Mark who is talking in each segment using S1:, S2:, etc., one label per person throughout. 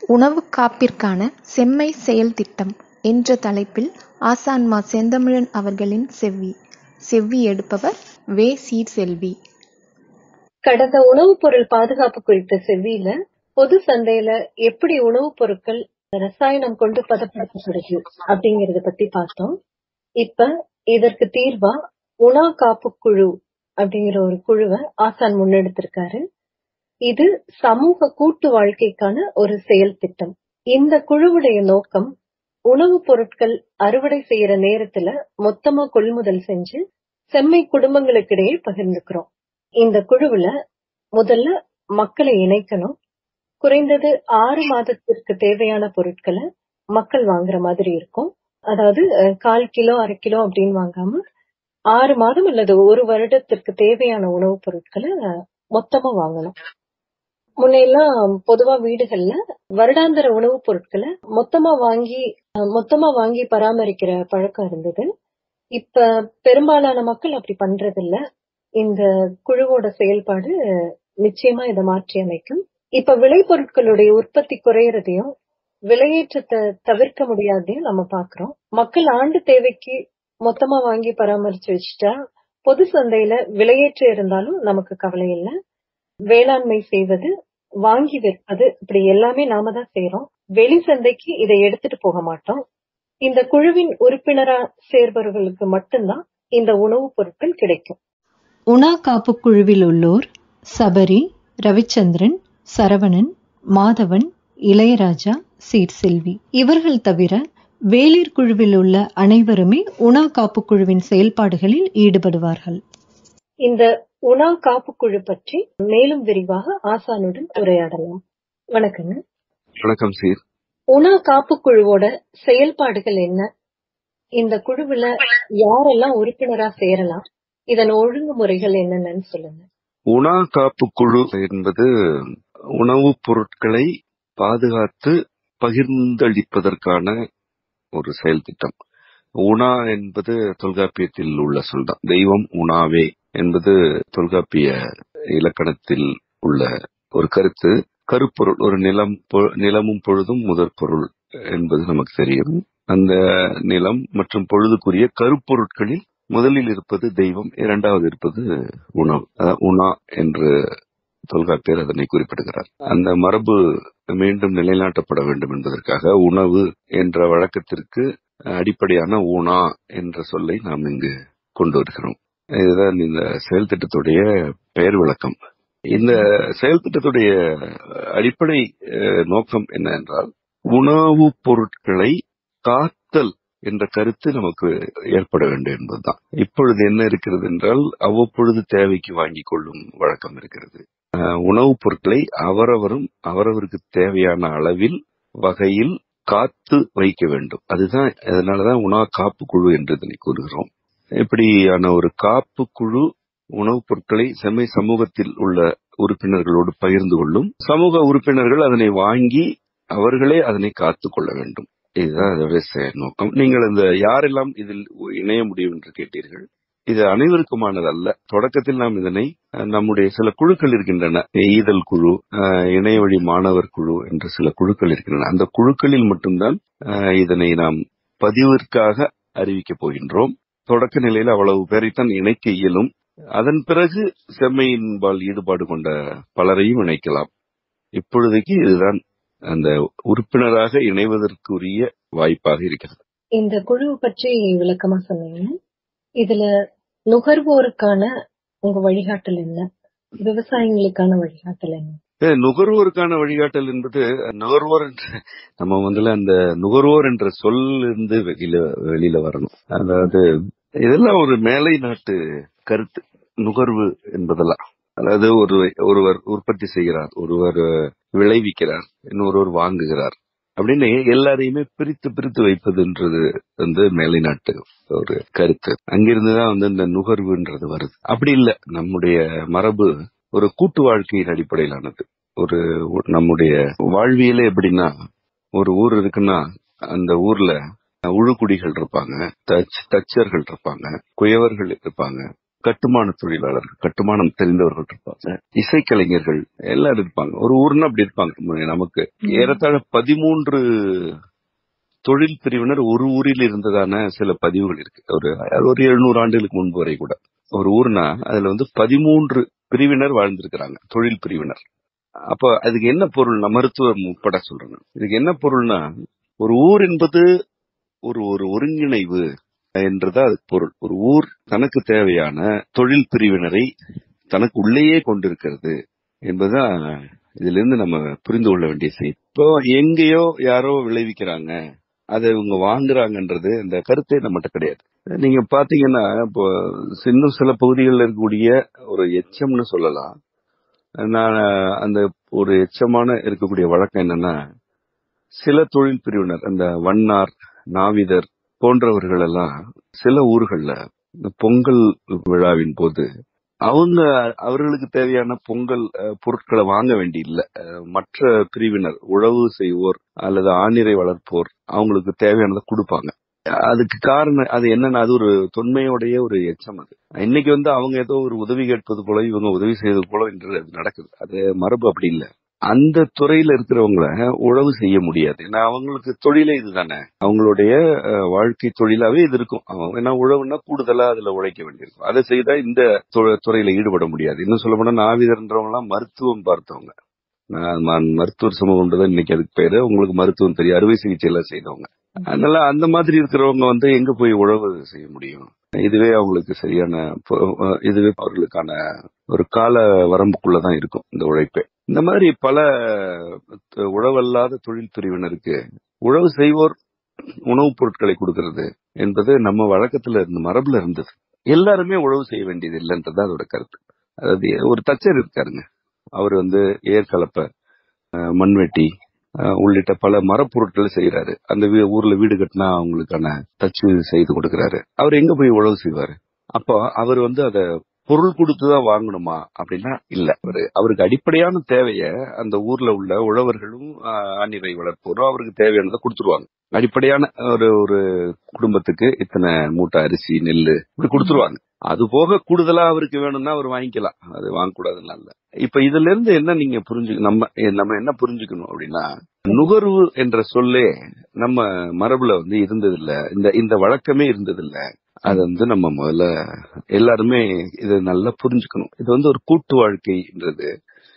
S1: உணவுக் காப்பிற்கான செம்மை செயல் திட்டம் என்ற தலைப்பில் ஆசான் மா செந்தமிழன் அவர்களின் செவ்வி செவ்வி எடுப்பவர் வே சீர்செல்வி
S2: கடந்த உணவுப் பொருள் பாதுகாப்பு குறித்த செவ்வியில பொது சந்தையில எப்படி உணவுப் பொருட்கள் ரசாயனம் கொண்டு பதப்படுத்தப்படுது அப்படிங்கறத பத்தி பார்த்தோம் இப்ப இதற்கு தீர்வா உணா காப்பு குழு அப்படிங்கிற ஒரு குழுவை ஆசான் முன்னெடுத்திருக்காரு இது சமூக கூட்டு வாழ்க்கைக்கான ஒரு செயல் திட்டம் இந்த குழுவுடைய நோக்கம் உணவுப் பொருட்கள் அறுவடை செய்யற நேரத்துல மொத்தமா கொள்முதல் செஞ்சு செம்மை குடும்பங்களுக்கிடையே பகிர்ந்துக்கிறோம் இந்த குழுவுல முதல்ல மக்களை இணைக்கணும் குறைந்தது ஆறு மாதத்திற்கு தேவையான பொருட்களை மக்கள் வாங்குற மாதிரி இருக்கும் அதாவது அஹ், கால் கிலோ அரை கிலோ அப்படின்னு வாங்காம ஆறு மாதம் அல்லது ஒரு வருடத்திற்கு தேவையான உணவுப் பொருட்களை அஹ், மொத்தமா வாங்கணும் முன்னையெல்லாம் பொதுவா வீடுகள்ல வருடாந்திர உணவுப் பொருட்களை மொத்தமா வாங்கி அஹ், மொத்தமா வாங்கி பராமரிக்கிற பழக்கம் இருந்தது இப்ப பெரும்பாலான மக்கள் அப்படி பண்றது இல்ல இந்த குழுவோட செயல்பாடு அஹ், நிச்சயமா இதை மாற்றி அமைக்கும் இப்ப விளைபொருட்களுடைய உற்பத்தி குறையறதையும் விலையேற்றத்தை தவிர்க்க முடியாதையும் நம்ம பாக்குறோம் மக்கள் ஆண்டு தேவைக்கு மொத்தமா வாங்கி பராமரிச்சு வச்சுட்டா பொது சந்தையில விலையேற்றம் இருந்தாலும் நமக்கு கவலை இல்லை வேளாண்மை செய்வது வாங்கி விற்பது இப்படி எல்லாமே நாம தான் செய்யறோம் வெளி சந்தைக்கு இதை எடுத்துட்டு போக மாட்டோம் இந்த குழுவின் உறுப்பினரா சேர்பவர்களுக்கு மட்டும்தான் இந்த உணவுப் பொருட்கள் கிடைக்கும்
S3: உணா காப்பு குழுவில் உள்ளோர் சபரி ரவிச்சந்திரன் சரவணன் மாதவன் இளையராஜா சீர்செல்வி இவர்கள் தவிர வேளிர் குழுவில் உள்ள அனைவருமே உணா காப்பு குழுவின் செயல்பாடுகளில் ஈடுபடுவார்கள்
S2: இந்த உணா காப்பு குழு பற்றி மேலும் விரிவாக ஆசானுடன் உரையாடலாம் வணக்கங்க
S4: வணக்கம் சீர்
S2: உணா காப்பு குழுவோட செயல்பாடுகள் என்ன இந்த குழுவுல யாரெல்லாம் உறுப்பினரா சேரலாம் இதன் ஒழுங்குமுறைகள் என்னென்னு சொல்லுங்க
S4: உணா காப்பு குழு என்பது உணவுப் பொருட்களை பாதுகாத்து பகிர்ந்தளிப்பதற்கான ஒரு செயல் திட்டம் உணா என்பது தொல்காப்பியத்தில் உள்ள சொல்தான் தெய்வம் உணாவே என்பது தொல்காப்பிய இலக்கணத்தில் உள்ள ஒரு கருத்து கருப்பொருள் ஒரு நிலம் பொ- நிலமும் பொழுதும் முதற் பொருள் என்பது நமக்கு தெரியும் அந்த நிலம் மற்றும் பொழுதுக்குரிய கருப்பொருட்களில் முதலில் இருப்பது தெய்வம் இரண்டாவது இருப்பது உணவு அதாவது உணா என்று தொல்காப்பியர் அதனை குறிப்பிடுகிறார் அந்த மரபு மீண்டும் நிலைநாட்டப்பட வேண்டும் என்பதற்காக உணவு என்ற வழக்கத்திற்கு அடிப்படையான உணா என்ற சொல்லை நாம் இங்கு கொண்டு வருகிறோம் இதுதான் இந்த செயல் திட்டத்துடைய பெயர் விளக்கம் இந்த செயல் திட்டத்துடைய அடிப்படை அஹ், நோக்கம் என்ன என்றால் உணவுப் பொருட்களை காத்தல் என்ற கருத்து நமக்கு ஏற்பட வேண்டும் என்பதுதான் இப்பொழுது என்ன இருக்கிறது என்றால் அவ்வப்பொழுது தேவைக்கு வாங்கிக் கொள்ளும் வழக்கம் இருக்கிறது அஹ், உணவுப் பொருட்களை அவரவரும் அவரவருக்கு தேவையான அளவில் வகையில் காத்து வைக்க வேண்டும் அதுதான் அதனாலதான் உணா காப்பு குழு என்று இதனை கூறுகிறோம் இப்படியான ஒரு காப்பு குழு உணவுப் பொருட்களை செம்மை சமூகத்தில் உள்ள உறுப்பினர்களோடு பகிர்ந்து கொள்ளும் சமூக உறுப்பினர்கள் அதனை வாங்கி அவர்களே அதனை காத்துக் கொள்ள வேண்டும் இதுதான் அதோட செயல் நோக்கம் நீங்கள் இந்த யாரெல்லாம் இதில் இணைய முடியும் என்று கேட்டீர்கள் இது அனைவருக்குமானது அல்ல தொடக்கத்தில் நாம் இதனை அஹ், நம்முடைய சில குழுக்கள் இருக்கின்றன ஈதல் குழு அஹ், இணைய வழி மாணவர் குழு என்று சில குழுக்கள் இருக்கின்றன அந்த குழுக்களில் மட்டும்தான் அஹ், இதனை நாம் பதிவிற்காக அறிவிக்கப் போகின்றோம் தொடக்க நிலையில் அவ்வளவு பேரைத்தான் இணைக்க இயலும் அதன் பிறகு செம்மையின்பால் ஈடுபாடு கொண்ட பலரையும் இணைக்கலாம் இப்பொழுதைக்கு இதுதான் அந்த உறுப்பினராக இணைவதற்குரிய வாய்ப்பாக இருக்கிறது
S2: இந்த குழு பற்றி விளக்கமா சொன்னீங்க இதுல நுகர்வோருக்கான உங்க வழிகாட்டல் என்ன விவசாயிகளுக்கான வழிகாட்டல் என்ன
S4: ஏ, நுகர்வோருக்கான வழிகாட்டல் என்பது நுகர்வோர் என்ற நம்ம முதல்ல அந்த நுகர்வோர் என்ற சொல் இருந்து வெளியில வெளியில வரணும் அதாவது இதெல்லாம் ஒரு மேலை நாட்டு கருத்து நுகர்வு என்பதெல்லாம் அதாவது ஒரு ஒருவர் உற்பத்தி செய்கிறார் ஒருவர் விளைவிக்கிறார் இன்னொருவர் வாங்குகிறார் அப்படின்னு எல்லாரையுமே பிரித்து பிரித்து வைப்பதுன்றது வந்து மேலை நாட்டு ஒரு கருத்து அங்கிருந்துதான் வந்து இந்த நுகர்வுன்றது வருது அப்படி இல்ல நம்முடைய மரபு ஒரு கூட்டு வாழ்க்கையின் அடிப்படையிலானது ஒரு உ- நம்முடைய வாழ்வியலே எப்படின்னா ஒரு ஊர் இருக்குன்னா அந்த ஊர்ல உழுக்குடிகள் இருப்பாங்க தச் தச்சர்கள் இருப்பாங்க குயவர்கள் இருப்பாங்க கட்டுமான தொழிலாளர்கள் கட்டுமானம் தெரிந்தவர்கள் இருப்பாங்க இசைக்கலைஞர்கள் எல்லாரும் இருப்பாங்க ஒரு ஊர்னா அப்படி இருப்பாங்க நமக்கு ஏறத்தாழ பதிமூன்று தொழில் பிரிவினர் ஒரு ஊரில் இருந்ததான சில பதிவுகள் இருக்கு ஒரு ஒரு எழுநூறு ஆண்டுகளுக்கு முன்பு வரை கூட ஒரு ஊர்னா அதுல வந்து பதிமூன்று பிரிவினர் வாழ்ந்திருக்கிறாங்க தொழில் பிரிவினர் அப்ப அதுக்கு என்ன பொருள்னா மருத்துவம் உட்பட சொல்றேன் இதுக்கு என்ன பொருள்னா ஒரு ஊர் என்பது ஒரு ஒரு ஒருங்கிணைவு என்றதா அதுக்கு பொருள் ஒரு ஊர் தனக்கு தேவையான தொழில் பிரிவினரை தனக்கு உள்ளேயே கொண்டிருக்கிறது என்பதுதான் இதுல இருந்து நம்ம புரிந்து கொள்ள வேண்டிய செய்தி இப்போ எங்கேயோ யாரோ விளைவிக்கிறாங்க அதை இவங்க வாங்குறாங்கன்றது இந்த கருத்தே நம்மகிட்ட கிடையாது நீங்க பாத்தீங்கன்னா இப்போ இன்னும் சில பகுதிகளில் இருக்கக்கூடிய ஒரு எச்சம்னு சொல்லலாம் நான் அந்த ஒரு எச்சமான இருக்கக்கூடிய வழக்கம் என்னன்னா சில தொழில் பிரிவினர் அந்த வண்ணார் நாவிதர் போன்றவர்கள் எல்லாம் சில ஊர்கள்ல இந்த பொங்கல் விழாவின் போது அவங்க அவர்களுக்கு தேவையான பொங்கல் பொருட்களை வாங்க வேண்டி இல்ல மற்ற பிரிவினர் உழவு செய்வோர் அல்லது ஆணிரை வளர்ப்போர் அவங்களுக்கு தேவையானதை கொடுப்பாங்க அதுக்கு காரணம் அது என்னன்னா அது ஒரு தொன்மையோடைய ஒரு எச்சம் அது இன்னைக்கு வந்து அவங்க ஏதோ ஒரு உதவி கேட்பது போல இவங்க உதவி செய்வது போல என்று அது நடக்குது அது மரபு அப்படி இல்லை அந்த துறையில இருக்கிறவங்கள உழவு செய்ய முடியாது ஏன்னா அவங்களுக்கு தொழிலே இதுதானே அவங்களுடைய வாழ்க்கை தொழிலாவே இது இருக்கும் ஏன்னா உழவுனா கூடுதலா அதுல உழைக்க வேண்டியிருக்கும் அதை செய்தா இந்த துறையில ஈடுபட முடியாது இன்னும் சொல்ல போனா நாவிதர்ன்றவங்க எல்லாம் மருத்துவம் பார்த்தவங்க மருத்துவர் சமூகம்ன்றதான் இன்னைக்கு அதுக்கு பேரு உங்களுக்கு மருத்துவம் தெரியும் அறுவை சிகிச்சை எல்லாம் செய்தவங்க அதனால அந்த மாதிரி இருக்கிறவங்க வந்து எங்க போய் உழவு செய்ய முடியும் இதுவே அவங்களுக்கு சரியான இதுவே அவர்களுக்கான ஒரு கால வரம்புக்குள்ளதான் இருக்கும் இந்த உழைப்பே இந்த மாதிரி பல உழவல்லாத தொழில் பிரிவினருக்கு உழவு செய்வோர் உணவுப் பொருட்களை கொடுக்கிறது என்பது நம்ம வழக்கத்துல இருந்த மரபுல இருந்தது எல்லாருமே உழவு செய்ய வேண்டியது இல்லைன்றது அதோட கருத்து அதாவது ஒரு தச்சர் இருக்காருங்க அவர் வந்து ஏற்கலப்ப மண்வெட்டி உள்ளிட்ட பல மரப்பொருட்களை செய்யறாரு அந்த ஊர்ல வீடு கட்டினா அவங்களுக்கான தச்சு செய்து கொடுக்கறாரு அவர் எங்க போய் உழவு செய்வாரு அப்போ அவர் வந்து அத பொருள் கொடுத்துதான் வாங்கணுமா அப்படின்னா இல்ல அவரு அவருக்கு அடிப்படையான தேவைய அந்த ஊர்ல உள்ள உழவர்களும் ஆணிரை வளர்ப்போரும் அவருக்கு தேவையானதை கொடுத்துருவாங்க அடிப்படையான ஒரு ஒரு குடும்பத்துக்கு இத்தனை மூட்டை அரிசி நெல்லு இப்படி கொடுத்துருவாங்க அது போக கூடுதலா அவருக்கு வேணும்னா அவர் வாங்கிக்கலாம் அது வாங்கக்கூடாதுன்னா இல்ல இப்ப இதுல இருந்து என்ன நீங்க புரிஞ்சு நம்ம நம்ம என்ன புரிஞ்சுக்கணும் அப்படின்னா நுகர்வு என்ற சொல்லே நம்ம மரபுல வந்து இருந்ததில்ல இந்த இந்த வழக்கமே இருந்ததில்ல அது வந்து நம்ம முதல்ல எல்லாருமே இதை நல்லா புரிஞ்சுக்கணும் இது வந்து ஒரு கூட்டு வாழ்க்கைன்றது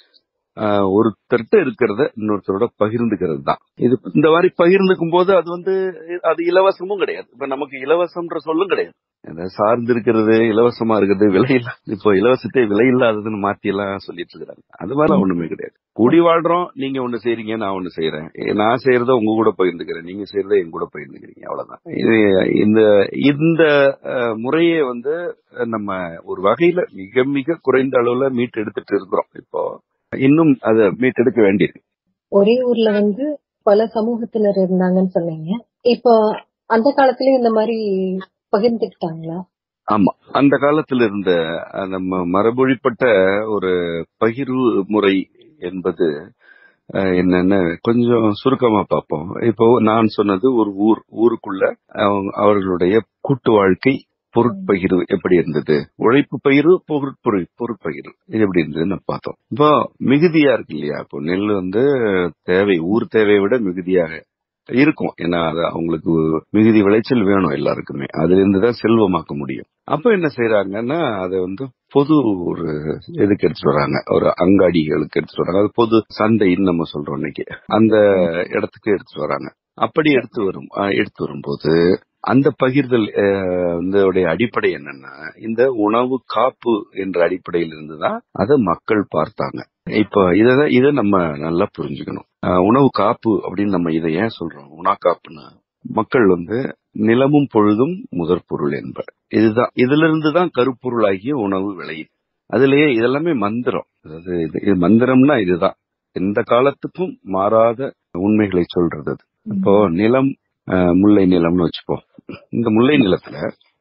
S4: ஒருத்தர்கிட்ட இருக்கிறத இன்னொருத்தரோட பகிர்ந்துக்கிறது தான் இது இந்த மாதிரி பகிர்ந்துக்கும் போது அது வந்து அது இலவசமும் கிடையாது இப்ப நமக்கு இலவசம்ன்ற சொல்லும் கிடையாது சார்ந்து இருக்கிறது இலவசமா இருக்கிறது விலையில்லா இப்போ இலவசத்தை விலை இல்லாததுன்னு மாத்தி எல்லாம் சொல்லிட்டு இருக்கிறாங்க அது மாதிரி ஒண்ணுமே கிடையாது கூடி வாழ்றோம் நீங்க ஒண்ணு செய்றீங்க நான் ஒண்ணு செய்யறேன் நான் செய்யறத உங்க கூட பகிர்ந்துக்கிறேன் நீங்க செய்யறத எங்க கூட பகிர்ந்துக்கிறீங்க அவ்வளவுதான் இது இந்த இந்த முறையே வந்து நம்ம ஒரு வகையில மிக மிக குறைந்த அளவுல மீட்டு எடுத்துட்டு இருக்கிறோம் இப்போ இன்னும் அதை மீட்டெடுக்க வேண்டியது
S2: ஒரே ஊர்ல வந்து பல சமூகத்தினர் இருந்தாங்கன்னு சொன்னீங்க இப்போ அந்த காலத்திலயும் இந்த மாதிரி பகிர்ந்துக்கிட்டாங்களா
S4: ஆமா அந்த காலத்துல இருந்த நம்ம மரபொழிப்பட்ட ஒரு பகிர்வு முறை என்பது என்னன்னு கொஞ்சம் சுருக்கமா பார்ப்போம் இப்போ நான் சொன்னது ஒரு ஊர் ஊருக்குள்ள அவர்களுடைய கூட்டு வாழ்க்கை பொருட்பகிர்வு எப்படி இருந்தது உழைப்பு பகிர்வு பொருட்பொரு பொருட்பகிர்வு இது எப்படி இருந்ததுன்னு பார்த்தோம் இப்போ மிகுதியா இருக்கு இல்லையா இப்போ நெல் வந்து தேவை ஊர் தேவையை விட மிகுதியாக இருக்கும் ஏன்னா அது அவங்களுக்கு மிகுதி விளைச்சல் வேணும் எல்லாருக்குமே அதுல இருந்துதான் செல்வமாக்க முடியும் அப்ப என்ன செய்யறாங்கன்னா அதை வந்து பொது ஒரு எதுக்கு எடுத்துட்டு வராங்க ஒரு அங்காடிகளுக்கு எடுத்துட்டு வராங்க அது பொது சந்தைன்னு நம்ம சொல்றோம் இன்னைக்கு அந்த இடத்துக்கு எடுத்துட்டு வராங்க அப்படி எடுத்து வரும் எடுத்து வரும்போது அந்த பகிர்தல் இதோடைய அடிப்படை என்னன்னா இந்த உணவு காப்பு என்ற அடிப்படையில் இருந்துதான் அதை மக்கள் பார்த்தாங்க இப்ப இத இதை நம்ம நல்லா புரிஞ்சுக்கணும் உணவு காப்பு அப்படின்னு நம்ம இதை ஏன் சொல்றோம் உணா காப்புன்னா மக்கள் வந்து நிலமும் பொழுதும் முதற் பொருள் என்பர் இதுதான் இதுல இருந்துதான் கருப்பொருளாகிய உணவு விளையுது அதுலயே இதெல்லாமே மந்திரம் அதாவது இது மந்திரம்னா இதுதான் எந்த காலத்துக்கும் மாறாத உண்மைகளை சொல்றது அது இப்போ நிலம் முல்லை நிலம்னு வச்சுப்போம் இந்த முல்லை நிலத்துல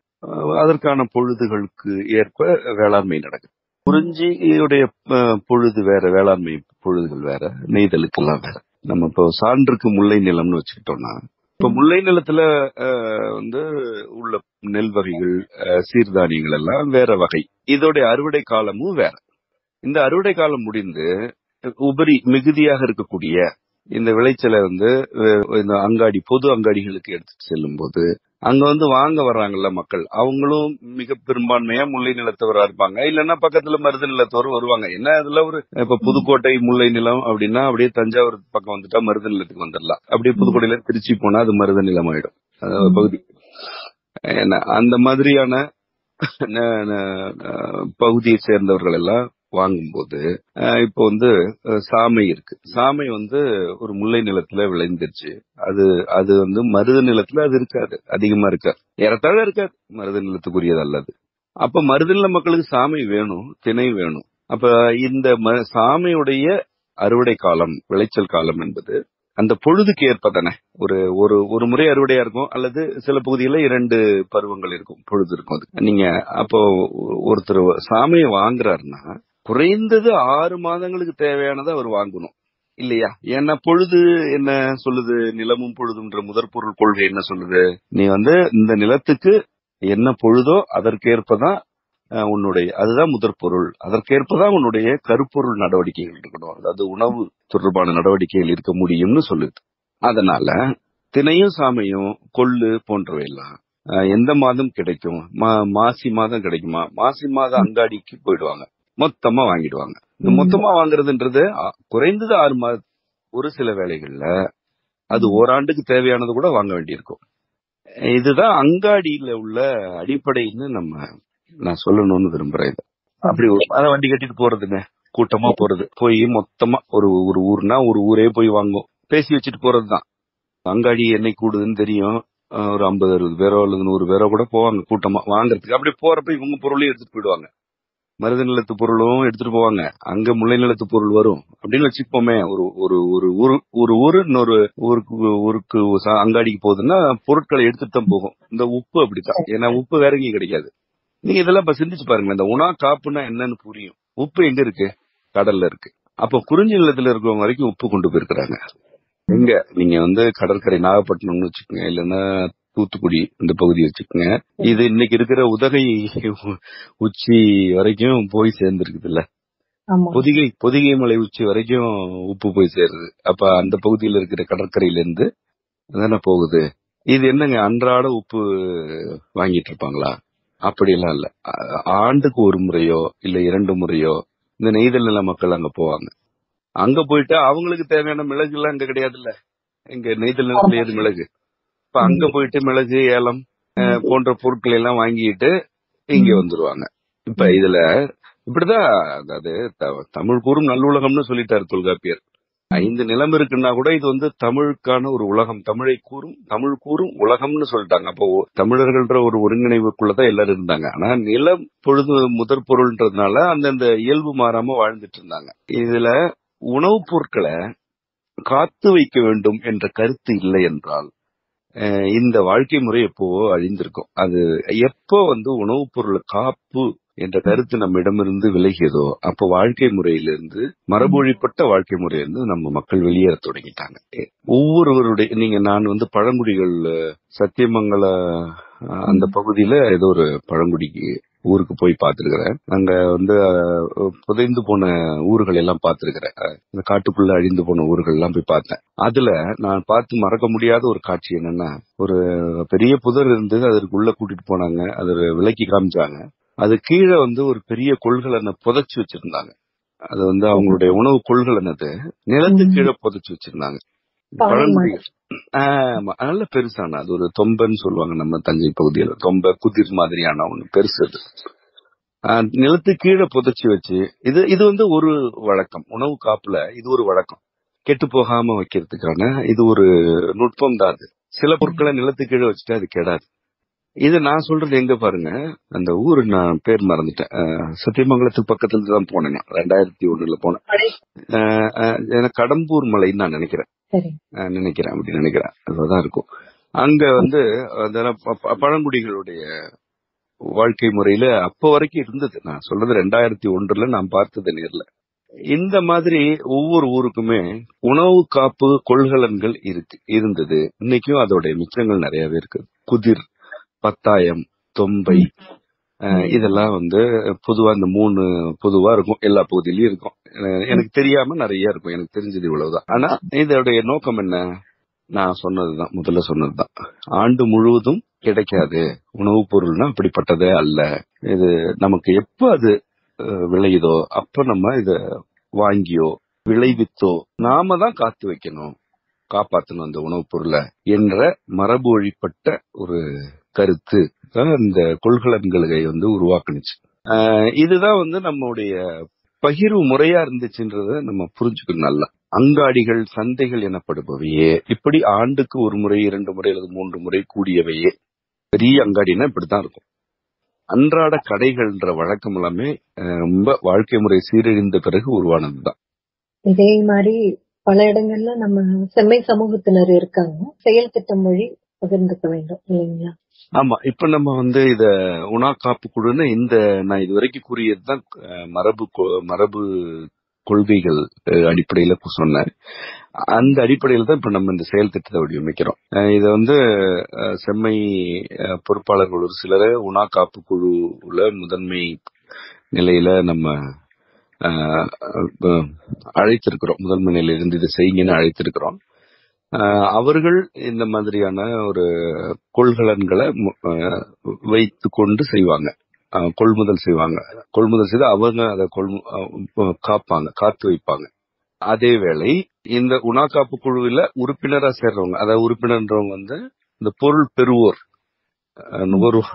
S4: அதற்கான பொழுதுகளுக்கு ஏற்ப வேளாண்மை நடக்குது குறிஞ்சியுடைய பொழுது வேற வேளாண்மை பொழுதுகள் வேற நெய்தலுக்கு எல்லாம் வேற நம்ம இப்போ சான்றுக்கு முல்லை நிலம்னு வச்சுக்கிட்டோம்னா இப்ப முல்லை நிலத்துல அஹ், வந்து உள்ள நெல் வகைகள் அஹ், சீர்தானியங்கள் எல்லாம் வேற வகை இதோடைய அறுவடை காலமும் வேற இந்த அறுவடை காலம் முடிந்து உபரி மிகுதியாக இருக்கக்கூடிய இந்த விளைச்சலை வந்து அஹ், இந்த அங்காடி பொது அங்காடிகளுக்கு எடுத்துட்டு செல்லும் போது அங்க வந்து வாங்க வர்றாங்கல்ல மக்கள் அவங்களும் மிக பெரும்பான்மையா முல்லை நிலத்தவரா இருப்பாங்க இல்லன்னா பக்கத்துல மருத நிலத்தவர் வருவாங்க என்ன அதுல ஒரு இப்ப புதுக்கோட்டை முல்லை நிலம் அப்படின்னா அப்படியே தஞ்சாவூர் பக்கம் வந்துட்டா மருத நிலத்துக்கு வந்துடலாம் அப்படியே புதுக்கோட்டையில திருச்சி போனா அது மருத நிலம் ஆயிடும் அதாவது பகுதி என்ன அந்த மாதிரியான ந- ந- அஹ் பகுதியை சேர்ந்தவர்கள் எல்லாம் வாங்கும்போது அஹ் இப்போ வந்து அஹ் சாமை இருக்கு சாமை வந்து ஒரு முல்லை நிலத்துல விளைந்துருச்சு அது அது வந்து மருத நிலத்துல அது இருக்காது அதிகமா இருக்காது ஏறத்தாழ இருக்காது மருத நிலத்துக்குரியது அல்லது அப்ப மருத நில மக்களுக்கு சாமை வேணும் திணை வேணும் அப்ப இந்த ம- சாமையுடைய அறுவடை காலம் விளைச்சல் காலம் என்பது அந்த பொழுதுக்கு ஏற்பதானே ஒரு ஒரு ஒரு முறை அறுவடையா இருக்கும் அல்லது சில பகுதிகளில் இரண்டு பருவங்கள் இருக்கும் பொழுது இருக்கும் அது நீங்க அப்போ ஒருத்தர் சாமையை வாங்குறாருன்னா குறைந்தது ஆறு மாதங்களுக்கு தேவையானதை அவர் வாங்கணும் இல்லையா ஏன்னா பொழுது என்ன சொல்லுது நிலமும் பொழுதுன்ற முதற் பொருள் கொள்கை என்ன சொல்லுது நீ வந்து இந்த நிலத்துக்கு என்ன பொழுதோ அதற்கேற்பதான் அஹ், உன்னுடைய அதுதான் முதற் பொருள் அதற்கேற்பதான் உன்னுடைய கருப்பொருள் நடவடிக்கைகள் இருக்கணும் அதாவது உணவு தொடர்பான நடவடிக்கைகள் இருக்க முடியும்னு சொல்லுது அதனால தினையும் சாமையும் கொள்ளு போன்றவை எல்லாம் அஹ், எந்த மாதம் கிடைக்கும் மா- மாசி மாதம் கிடைக்குமா மாசி மாதம் அங்காடிக்கு போயிடுவாங்க மொத்தமா வாங்கிடுவாங்க இந்த மொத்தமா வாங்குறதுன்றது அ, குறைந்தது ஆறு மாதம் ஒரு சில வேளைகள்ல அது ஓராண்டுக்கு தேவையானது கூட வாங்க வேண்டியிருக்கும் இதுதான் அங்காடியில உள்ள அடிப்படைன்னு நம்ம நான் சொல்லணும்னு விரும்புறேன் இதை அப்படி ஒரு- அதான் வண்டி கட்டிட்டு போறதுங்க கூட்டமா போறது போய் மொத்தமா ஒரு ஒரு ஊர்னா ஒரு ஊரே போய் வாங்கும் பேசி வச்சுட்டு போறதுதான் அங்காடி என்னைக்கு கூடுதுன்னு தெரியும் அஹ் ஒரு ஐம்பது அறுபது பேரோ அல்லது நூறு பேரோ கூட போவாங்க கூட்டமா வாங்குறதுக்கு அப்படி போறப்ப இவங்க பொருளையும் எடுத்துட்டு போயிடுவாங்க மருத நிலத்து பொருளும் எடுத்துட்டு போவாங்க அங்க முல்லை நிலத்து பொருள் வரும் அப்படின்னு வச்சுப்போமே ஒரு ஒரு ஒரு ஊரு ஒரு ஊரு இன்னொரு ஊருக்கு ஊருக்கு ச- அங்காடிக்கு போகுதுன்னா பொருட்களை எடுத்துட்டு தான் போகும் இந்த உப்பு அப்படித்தான் ஏன்னா உப்பு வேற எங்கேயும் கிடைக்காது நீங்க இதெல்லாம் இப்ப சிந்திச்சு பாருங்க இந்த உணா காப்புன்னா என்னன்னு புரியும் உப்பு எங்க இருக்கு கடல்ல இருக்கு அப்ப குறிஞ்சி நிலத்துல இருக்கிறவங்க வரைக்கும் உப்பு கொண்டு போயிருக்கிறாங்க எங்க நீங்க வந்து கடற்கரை நாகப்பட்டினம்னு வச்சுக்கோங்க இல்லைன்னா தூத்துக்குடி இந்த பகுதி வச்சுக்கோங்க இது இன்னைக்கு இருக்கிற உதகை உச்சி வரைக்கும் போய் சேர்ந்துருக்குது இல்ல
S2: ஆமா
S4: பொதிகை பொதிகை மலை உச்சி வரைக்கும் உப்பு போய் சேருது அப்ப அந்த பகுதியில் இருக்கிற கடற்கரையில இருந்து தானே போகுது இது என்னங்க அன்றாட உப்பு வாங்கிட்டு இருப்பாங்களா அப்படியெல்லாம் இல்ல ஆ- ஆண்டுக்கு ஒரு முறையோ இல்ல இரண்டு முறையோ இந்த நெய்தல் நில மக்கள் அங்க போவாங்க அங்க போயிட்டு அவங்களுக்கு தேவையான மிளகு எல்லாம் அங்க கிடையாதுல்ல இங்க நெய்தல் நிலத்துல ஏது மிளகு இப்ப அங்க போயிட்டு மிளகு ஏலம் அஹ், போன்ற பொருட்களை எல்லாம் வாங்கிட்டு இங்க வந்துருவாங்க இப்ப இதுல இப்படிதான் அதாவது த- தமிழ் கூறும் நல்லுலகம்னு சொல்லிட்டாரு தொல்காப்பியர் ஐந்து நிலம் இருக்குன்னா கூட இது வந்து தமிழுக்கான ஒரு உலகம் தமிழை கூறும் தமிழ் கூறும் உலகம்னு சொல்லிட்டாங்க அப்போ ஒ- தமிழர்கள்ன்ற ஒரு ஒருங்கிணைவுக்குள்ளதான் எல்லாரும் இருந்தாங்க ஆனா நிலம் பொழுது முதற் பொருள்ன்றதுனால அந்தந்த இயல்பு மாறாம வாழ்ந்துட்டு இருந்தாங்க இதுல உணவுப் பொருட்களை காத்து வைக்க வேண்டும் என்ற கருத்து இல்லை என்றால் அஹ் இந்த வாழ்க்கை முறை எப்போவோ அழிந்திருக்கும் அது எப்போ வந்து உணவுப் பொருள் காப்பு என்ற கருத்து நம்மிடமிருந்து விலகியதோ அப்போ வாழ்க்கை முறையிலிருந்து மரபொழிப்பட்ட வாழ்க்கை முறையிலிருந்து நம்ம மக்கள் வெளியேற தொடங்கிட்டாங்க எ- ஒவ்வொருவருடைய நீங்க நான் வந்து பழங்குடிகள் அஹ், சத்தியமங்கல அஹ், அந்த பகுதியில ஏதோ ஒரு பழங்குடிக்கு ஊருக்கு போய் பார்த்திருக்கிறேன் அங்க வந்து அஹ், புதைந்து போன ஊர்கள் எல்லாம் பார்த்திருக்கிறேன் அஹ், இந்த காட்டுக்குள்ள அழிந்து போன ஊர்கள் எல்லாம் போய் பார்த்தேன் அதுல நான் பார்த்து மறக்க முடியாத ஒரு காட்சி என்னன்னா ஒரு பெரிய புதர் இருந்தது அதற்குள்ள கூட்டிட்டு போனாங்க அது விலக்கி காமிச்சாங்க அது கீழே வந்து ஒரு பெரிய கொள்கலனை புதைச்சு வச்சிருந்தாங்க அது வந்து அவங்களுடைய உணவு கொள்கலனது நிலத்துக்கு கீழே புதைச்சு வச்சிருந்தாங்க
S2: பானை
S4: பழங்குடிகள் ஆமா நல்ல பெருசான அது ஒரு தொம்பன்னு சொல்லுவாங்க நம்ம தஞ்சை பகுதியில தொம்ப குதிர் மாதிரியான ஒண்ணு பெருசு அது ஆஹ் நிலத்துக்கு கீழே புதைச்சு வச்சு இது இது வந்து ஒரு வழக்கம் உணவு காப்புல இது ஒரு வழக்கம் கெட்டு போகாம வைக்கிறதுக்கான இது ஒரு நுட்பம் தான் அது சில பொருட்களை நிலத்துக்கு கீழே வச்சுட்டு அது கெடாது இது நான் சொல்றது எங்க பாருங்க அந்த ஊரு நான் பேர் மறந்துட்டேன் ஆஹ் சத்தியமங்கலத்துக்கு பக்கத்துல தான் போனேன் நான். ரெண்டாயிரத்தி ஒண்ணுல போனேன்
S2: படை-
S4: ஆஹ் ஆஹ் எனக்கு கடம்பூர் மலைன்னு நான் நினைக்கிறேன்
S2: சரி
S4: ஆஹ் நினைக்கிறேன் அப்படி நினைக்கிறேன் அதுதான் இருக்கும் அங்க வந்து அதெல்லாம் ப- ப- பழங்குடிகளுடைய வாழ்க்கை முறையில அப்ப வரைக்கும் இருந்தது நான் சொல்றது ரெண்டாயிரத்தி ஒன்றுல நான் பார்த்தது நேர்ல இந்த மாதிரி ஒவ்வொரு ஊருக்குமே உணவு காப்பு கொள்கலன்கள் இருக்கு இருந்தது இன்னைக்கும் அதோட மிச்சங்கள் நிறையவே இருக்கு குதிர் பத்தாயம் தொம்பை அஹ், இதெல்லாம் வந்து பொதுவா இந்த மூணு பொதுவா இருக்கும் எல்லா பகுதியிலயும் இருக்கும் அஹ், எனக்கு தெரியாம நிறைய இருக்கும் எனக்கு தெரிஞ்சது இவ்வளவுதான் ஆனா இதோடைய நோக்கம் என்ன நான் சொன்னதுதான் முதல்ல சொன்னதுதான் ஆண்டு முழுவதும் கிடைக்காது உணவுப் பொருள்னா அப்படிப்பட்டதே அல்ல இது நமக்கு எப்ப அது அஹ், விளையுதோ அப்ப நம்ம இத வாங்கியோ விளைவித்தோ நாம தான் காத்து வைக்கணும் காப்பாத்தணும் அந்த உணவுப் பொருளை என்ற மரபு வழிப்பட்ட ஒரு கருத்து தான் இந்த கொள்கலன்களை வந்து உருவாக்குனுச்சு ஆஹ் இதுதான் வந்து நம்முடைய பகிர்வு முறையா இருந்துச்சுன்றத நம்ம புரிஞ்சுக்கணும் நல்லா அங்காடிகள் சந்தைகள் எனப்படுபவையே இப்படி ஆண்டுக்கு ஒரு முறை இரண்டு முறை அல்லது மூன்று முறை கூடியவையே பெரிய அங்காடினா இப்படித்தான் இருக்கும் அன்றாட கடைகள்ன்ற வழக்கம் எல்லாமே ஆஹ் ரொம்ப வாழ்க்கை முறை சீரழிந்த பிறகு உருவானதுதான்
S2: இதே மாதிரி பல இடங்கள்ல நம்ம செம்மை சமூகத்தினர் இருக்காங்க செயல் திட்டம் மொழி பகிர்ந்துக்க வேண்டும் இல்லைங்களா
S4: ஆமா இப்ப நம்ம வந்து இத உணா காப்பு குழுன்னு இந்த நான் இதுவரைக்கும் கூறியதுதான் அஹ், மரபு கொ- மரபு கொள்கைகள் அஹ், அடிப்படையில கு- சொன்னேன் அந்த அடிப்படையில தான் இப்ப நம்ம இந்த செயல் திட்டத்தை வடிவமைக்கிறோம் அஹ், இத வந்து அஹ், செம்மை அஹ், பொறுப்பாளர்கள் ஒரு சிலரை உணா காப்பு குழுல முதன்மை நிலையில நம்ம அஹ், அஹ், அழைத்திருக்கிறோம் முதன்மை நிலையில இருந்து இதை செய்யுங்கன்னு அழைத்திருக்கிறோம் ஆஹ் அவர்கள் இந்த மாதிரியான ஒரு கொள்கலன்களை வைத்து கொண்டு செய்வாங்க ஆஹ் கொள்முதல் செய்வாங்க கொள்முதல் செய்து அவங்க அதை கொள் காப்பாங்க காத்து வைப்பாங்க அதே வேளை இந்த உணா காப்பு குழுவில உறுப்பினரா சேர்றவங்க அதாவது உறுப்பினர்ன்றவங்க வந்து இந்த பொருள் பெறுவோர் ஆஹ் நுகர்வோர்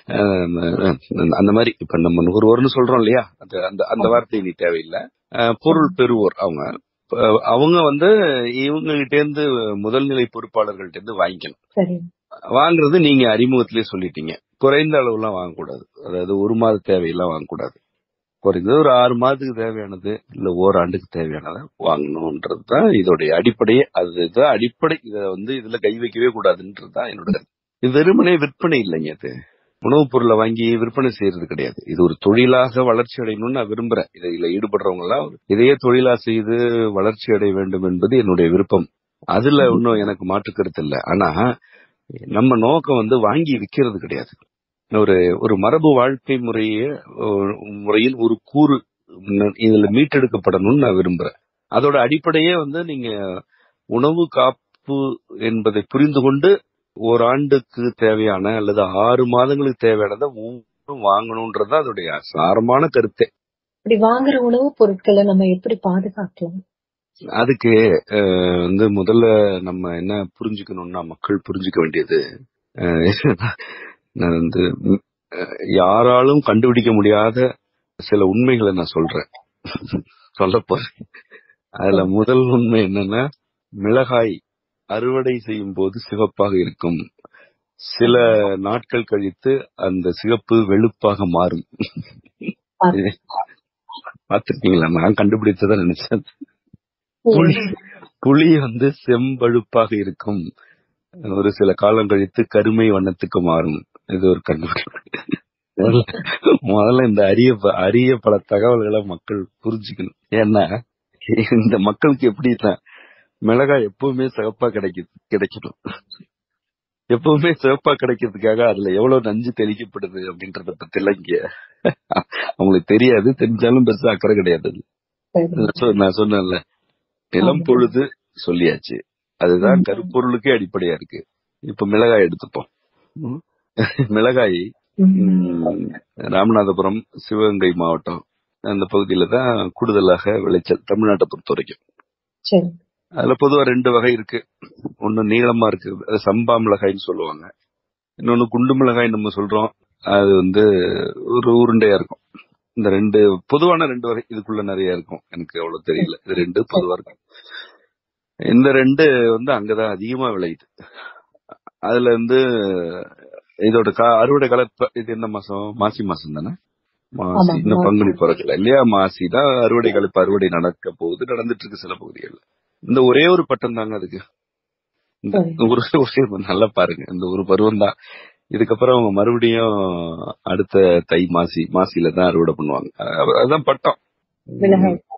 S4: ஆஹ் அந்த மாதிரி இப்ப நம்ம நுகர்வோர்னு சொல்றோம் இல்லையா அந்த அந்த அந்த வார்த்தை இனி தேவையில்லை ஆஹ் பொருள் பெறுவோர் அவங்க அஹ் அவங்க வந்து இவங்க கிட்ட இருந்து முதல் நிலை பொறுப்பாளர்கள்ட்ட இருந்து வாங்கிக்கணும்
S2: சரி
S4: வாங்குறது நீங்க அறிமுகத்திலேயே சொல்லிட்டீங்க குறைந்த அளவுலாம் வாங்கக்கூடாது அதாவது ஒரு மாத தேவையெல்லாம் வாங்கக்கூடாது குறைந்தது ஒரு ஆறு மாதத்துக்கு தேவையானது இல்ல ஓராண்டுக்கு தேவையானதை வாங்கணும்ன்றது தான் இதோடைய அடிப்படையே அதுதான் அடிப்படை இத வந்து இதுல கை வைக்கவே கூடாதுன்றது தான் என்னோட கருத்து. இது வெறுமனே விற்பனை இல்லைங்க இது உணவுப் பொருளை வாங்கி விற்பனை செய்யறது கிடையாது இது ஒரு தொழிலாக வளர்ச்சி அடையணும்னு நான் விரும்புறேன் இதுல ஈடுபடுறவங்க எல்லாம் இதையே தொழிலா செய்து வளர்ச்சி அடைய வேண்டும் என்பது என்னுடைய விருப்பம் அதுல இன்னும் எனக்கு மாற்று கருத்து இல்லை ஆனா நம்ம நோக்கம் வந்து வாங்கி விக்கிறது கிடையாது ஒரு ஒரு மரபு வாழ்க்கை முறையே ஒரு முறையில் ஒரு கூறு ந- இதுல மீட்டெடுக்கப்படணும்னு நான் விரும்புறேன் அதோட அடிப்படையே வந்து நீங்க உணவு காப்பு என்பதை புரிந்து கொண்டு ஓராண்டுக்கு தேவையான அல்லது ஆறு மாதங்களுக்கு தேவையானதை ஒவ்வொன்றும் வாங்கணும்ன்றது அதோடைய சாரமான கருத்தே
S2: இப்படி வாங்குற உணவுப் பொருட்களை நம்ம எப்படி பாதுகாக்கலாம்
S4: அதுக்கு அஹ், வந்து முதல்ல நம்ம என்ன புரிஞ்சுக்கணும்னா மக்கள் புரிஞ்சுக்க வேண்டியது அஹ், நான் வந்து ம், அஹ், யாராலும் கண்டுபிடிக்க முடியாத சில உண்மைகளை நான் சொல்றேன் சொல்ல போறேன் அதுல முதல் உண்மை என்னன்னா மிளகாய் அறுவடை செய்யும் போது சிவப்பாக இருக்கும் சில நாட்கள் கழித்து அந்த சிவப்பு வெளுப்பாக மாறும் பாத்திருக்கீங்களா நான் கண்டுபிடிச்சதா நினைச்சேன் புளி புளி வந்து செம்பழுப்பாக இருக்கும் ஒரு சில காலம் கழித்து கருமை வண்ணத்துக்கு மாறும் இது ஒரு கண்டுபிடிப்பு முதல்ல- முதல்ல இந்த அரிய ப- அரிய பல தகவல்களை மக்கள் புரிஞ்சுக்கணும் ஏன்னா இந்த மக்களுக்கு எப்படின்னா மிளகாய் எப்பவுமே சிவப்பா கிடைக்குது கிடைக்கணும் எப்பவுமே சிவப்பா கிடைக்கிறதுக்காக அதுல எவ்வளவு நஞ்சு தெளிக்கப்படுது அப்படின்றத பத்தி எல்லாம் இங்க அவங்களுக்கு தெரியாது தெரிஞ்சாலும் பெருசா அக்கறை கிடையாது அது.
S2: சரி.
S4: நான் சொ- நான் சொன்னேன்ல இளம் பொழுது சொல்லியாச்சு அதுதான் கருப்பொருளுக்கே அடிப்படையா இருக்கு இப்ப மிளகாய் எடுத்துப்போம் ம். மிளகாய்
S2: ம்.
S4: ம், ராமநாதபுரம் சிவகங்கை மாவட்டம் அந்த பகுதியில தான் கூடுதலாக விளைச்சல் தமிழ்நாட்டை பொறுத்த வரைக்கும்
S2: சரி
S4: அதுல பொதுவா ரெண்டு வகை இருக்கு ஒண்ணு நீளமா இருக்கு அது சம்பா மிளகாய்னு சொல்லுவாங்க இன்னொன்னு குண்டு மிளகாய் நம்ம சொல்றோம் அது வந்து ஒரு உருண்டையா இருக்கும் இந்த ரெண்டு பொதுவான ரெண்டு வகை இதுக்குள்ள நிறைய இருக்கும் எனக்கு அவ்வளவு தெரியல இது ரெண்டு பொதுவா இருக்கும் இந்த ரெண்டு வந்து அங்கதான் அதிகமா விளையுது அதுல இருந்து இதோட கா- அறுவடை கலப்ப இது என்ன மாசம் மாசி மாசம் தானே மாசி
S2: ஆமா,
S4: இன்னும்
S2: மாசி.
S4: பங்குனி பிறக்கல இல்லையா மாசி தான் அறுவடை கலப்பு அறுவடை நடக்க போகுது நடந்துட்டு இருக்கு சில பகுதிகள்ல இந்த ஒரே ஒரு பட்டம் தாங்க அதுக்கு இந்த
S2: சரி.
S4: ஒரு விஷயம் நல்லா பாருங்க இந்த ஒரு பருவம் தான் இதுக்கப்புறம் அவங்க மறுபடியும் அடுத்த தை மாசி மாசியில தான் அறுவடை பண்ணுவாங்க அஹ் அதான் பட்டம்
S2: மிளகாய்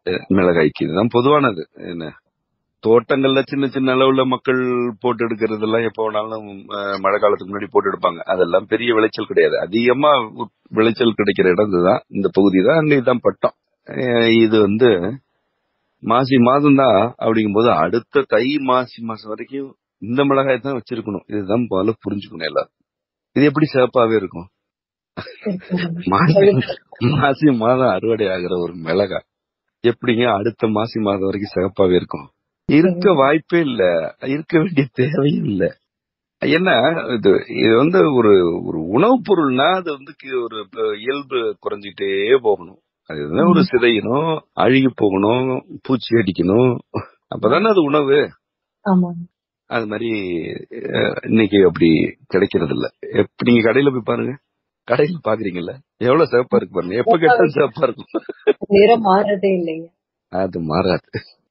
S4: அஹ், மிளகாய்க்கு இதுதான் பொதுவானது என்ன தோட்டங்கள்ல சின்ன சின்ன அளவுல மக்கள் போட்டு எடுக்கிறதெல்லாம் எப்ப வேணாலும் அஹ், மழை காலத்துக்கு முன்னாடி போட்டு எடுப்பாங்க அதெல்லாம் பெரிய விளைச்சல் கிடையாது அதிகமா உ- விளைச்சல் கிடைக்கிற இடம் இதுதான் இந்த பகுதி தான் அங்க இதுதான் பட்டம் அஹ், இது வந்து மாசி மாதம் தான் அப்படிங்கும்போது அடுத்த தை மாசி மாசம் வரைக்கும் இந்த மிளகாய் தான் வச்சிருக்கணும் இதுதான் முதல்ல புரிஞ்சுக்கணும் எல்லாரும் இது எப்படி சிறப்பாவே இருக்கும் மாசி மாசி மாதம் அறுவடை ஆகிற ஒரு மிளகாய் எப்படிங்க அடுத்த மாசி மாதம் வரைக்கும் சிறப்பாவே இருக்கும் இருக்க வாய்ப்பே இல்ல இருக்க வேண்டிய தேவையும் இல்ல என்ன இது இது வந்து ஒரு ஒரு உணவுப் பொருள்னா அது வந்து கி- ஒரு ப- இயல்பு குறைஞ்சிட்டே போகணும் அது எதுனா ஒரு சிதையணும் அழுகி போகணும் பூச்சி அடிக்கணும் அப்பதானே அது உணவு
S2: ஆமாங்க
S4: அது மாதிரி அஹ், இன்னைக்கு அப்படி கிடைக்கிறது இல்ல எப்ப நீங்க கடையில போய் பாருங்க கடையில பாக்குறீங்கல்ல எவ்வளவு சிவப்பா இருக்கு பாருங்க எப்ப கேட்டாலும் சிவப்பா இருக்கும்
S2: நிறம் மாறதே இல்லைங்க
S4: அது மாறாது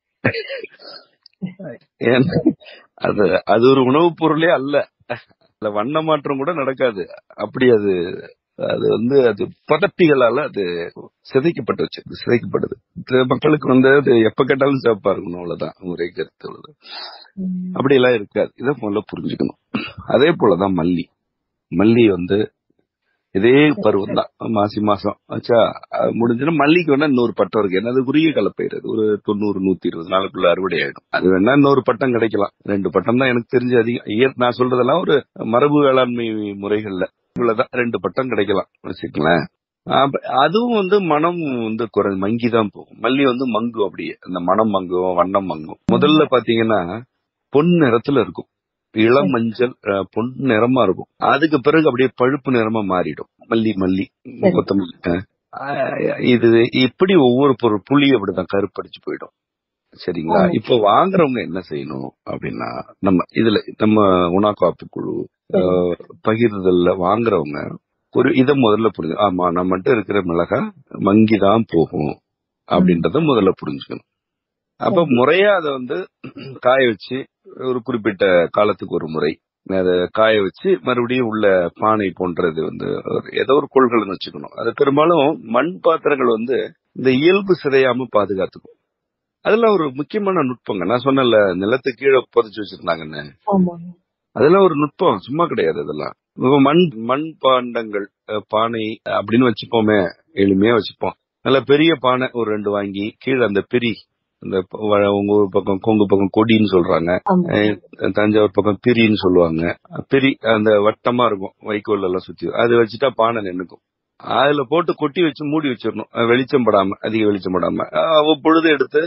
S4: ஏன்னா அது அது ஒரு உணவுப் பொருளே அல்ல அதுல வண்ண மாற்றம் கூட நடக்காது அப்படி அது அது வந்து அது பதப்பிகளால அது சிதைக்கப்பட்டு வச்சு சிதைக்கப்படுது இது மக்களுக்கு வந்து அது எப்ப கேட்டாலும் சிவப்பா இருக்கணும் அவ்வளவுதான் ஒரே கருத்து அவ்வளவுதான்
S2: ம்.
S4: அப்படி எல்லாம் இருக்காது இதை முதல்ல புரிஞ்சுக்கணும் அதே போலதான் மல்லி மல்லி வந்து இதே பருவம் தான் மாசி மாசம் ஆச்சா அது முடிஞ்சுன்னா மல்லிக்கு வேணா இன்னொரு பட்டம் இருக்கு ஏன்னா அது குறுகிய கலப்பயிர் அது ஒரு தொண்ணூறு நூத்தி இருபது நாளுக்குள்ள அறுவடை ஆயிடும் அது வேணா இன்னொரு பட்டம் கிடைக்கலாம் ரெண்டு பட்டம் தான் எனக்கு தெரிஞ்சு அதிகம் இயற் நான் சொல்றதெல்லாம் ஒரு மரபு வேளாண்மை முறைகள்ல இவ்வளவுதான் ரெண்டு பட்டம் கிடைக்கலாம் வச்சுக்கங்களேன் அப்ப அதுவும் வந்து மனம் வந்து குறை மங்கி தான் போகும் மல்லி வந்து மங்கும் அப்படியே அந்த மனம் மங்கும் வண்ணம் மங்கும் முதல்ல பாத்தீங்கன்னா பொன் நிறத்துல இருக்கும் இளம் மஞ்சள் அஹ், பொன் நிறமா இருக்கும் அதுக்கு பிறகு அப்படியே பழுப்பு நிறமா மாறிடும் மல்லி மல்லி
S2: சரி.
S4: கொத்தமல்லி அஹ், இது இப்படி ஒவ்வொரு பொருள் புளி அப்படிதான் கருப்படிச்சு போயிடும் சரிங்களா
S2: ஆமா.
S4: இப்ப வாங்குறவங்க என்ன செய்யணும் அப்படின்னா நம்ம இதுல நம்ம உணா காப்பு குழு அஹ், பகிர்தல்ல வாங்குறவங்க ஒரு இதை முதல்ல புரிஞ்சு ஆமா நம்மகிட்ட இருக்கிற மிளகாய் மங்கிதான் போகும் அப்படின்றத முதல்ல புரிஞ்சுக்கணும் அப்ப முறையா அதை வந்து காய வச்சு ஒரு குறிப்பிட்ட காலத்துக்கு ஒரு முறை அதை காய வச்சு மறுபடியும் உள்ள பானை போன்றது வந்து ஒரு- ஏதோ ஒரு கொள்கலன்னு வச்சுக்கணும் அது பெரும்பாலும் மண் பாத்திரங்கள் வந்து இந்த இயல்பு சிதையாம பாதுகாத்துக்கும் அதெல்லாம் ஒரு முக்கியமான நுட்பங்க நான் சொன்னல நிலத்து கீழே புதைச்சு வச்சிருந்தாங்கன்னு
S2: ஆமாங்க
S4: அதெல்லாம் ஒரு நுட்பம் சும்மா கிடையாது அதெல்லாம் இப்ப மண் மண் பாண்டங்கள் அஹ், பானை அப்படின்னு வச்சுப்போமே எளிமையா வச்சுப்போம் நல்ல பெரிய பானை ஒரு ரெண்டு வாங்கி கீழே அந்த பெரி அந்த ப- வ- உங்க ஊர் பக்கம் கொங்கு பக்கம் கொடின்னு சொல்றாங்க
S2: ஆமா
S4: அஹ், தஞ்சாவூர் பக்கம் பிரின்னு சொல்லுவாங்க பிரி அந்த வட்டமா இருக்கும் வைக்கோல் எல்லாம் சுத்தி அது வச்சுட்டா பானை நின்னுக்கும் அதுல போட்டு கொட்டி வச்சு மூடி வச்சிடணும் அஹ், வெளிச்சம் படாம அதிக வெளிச்சம் படாம அஹ், அவ்வப்பொழுது எடுத்து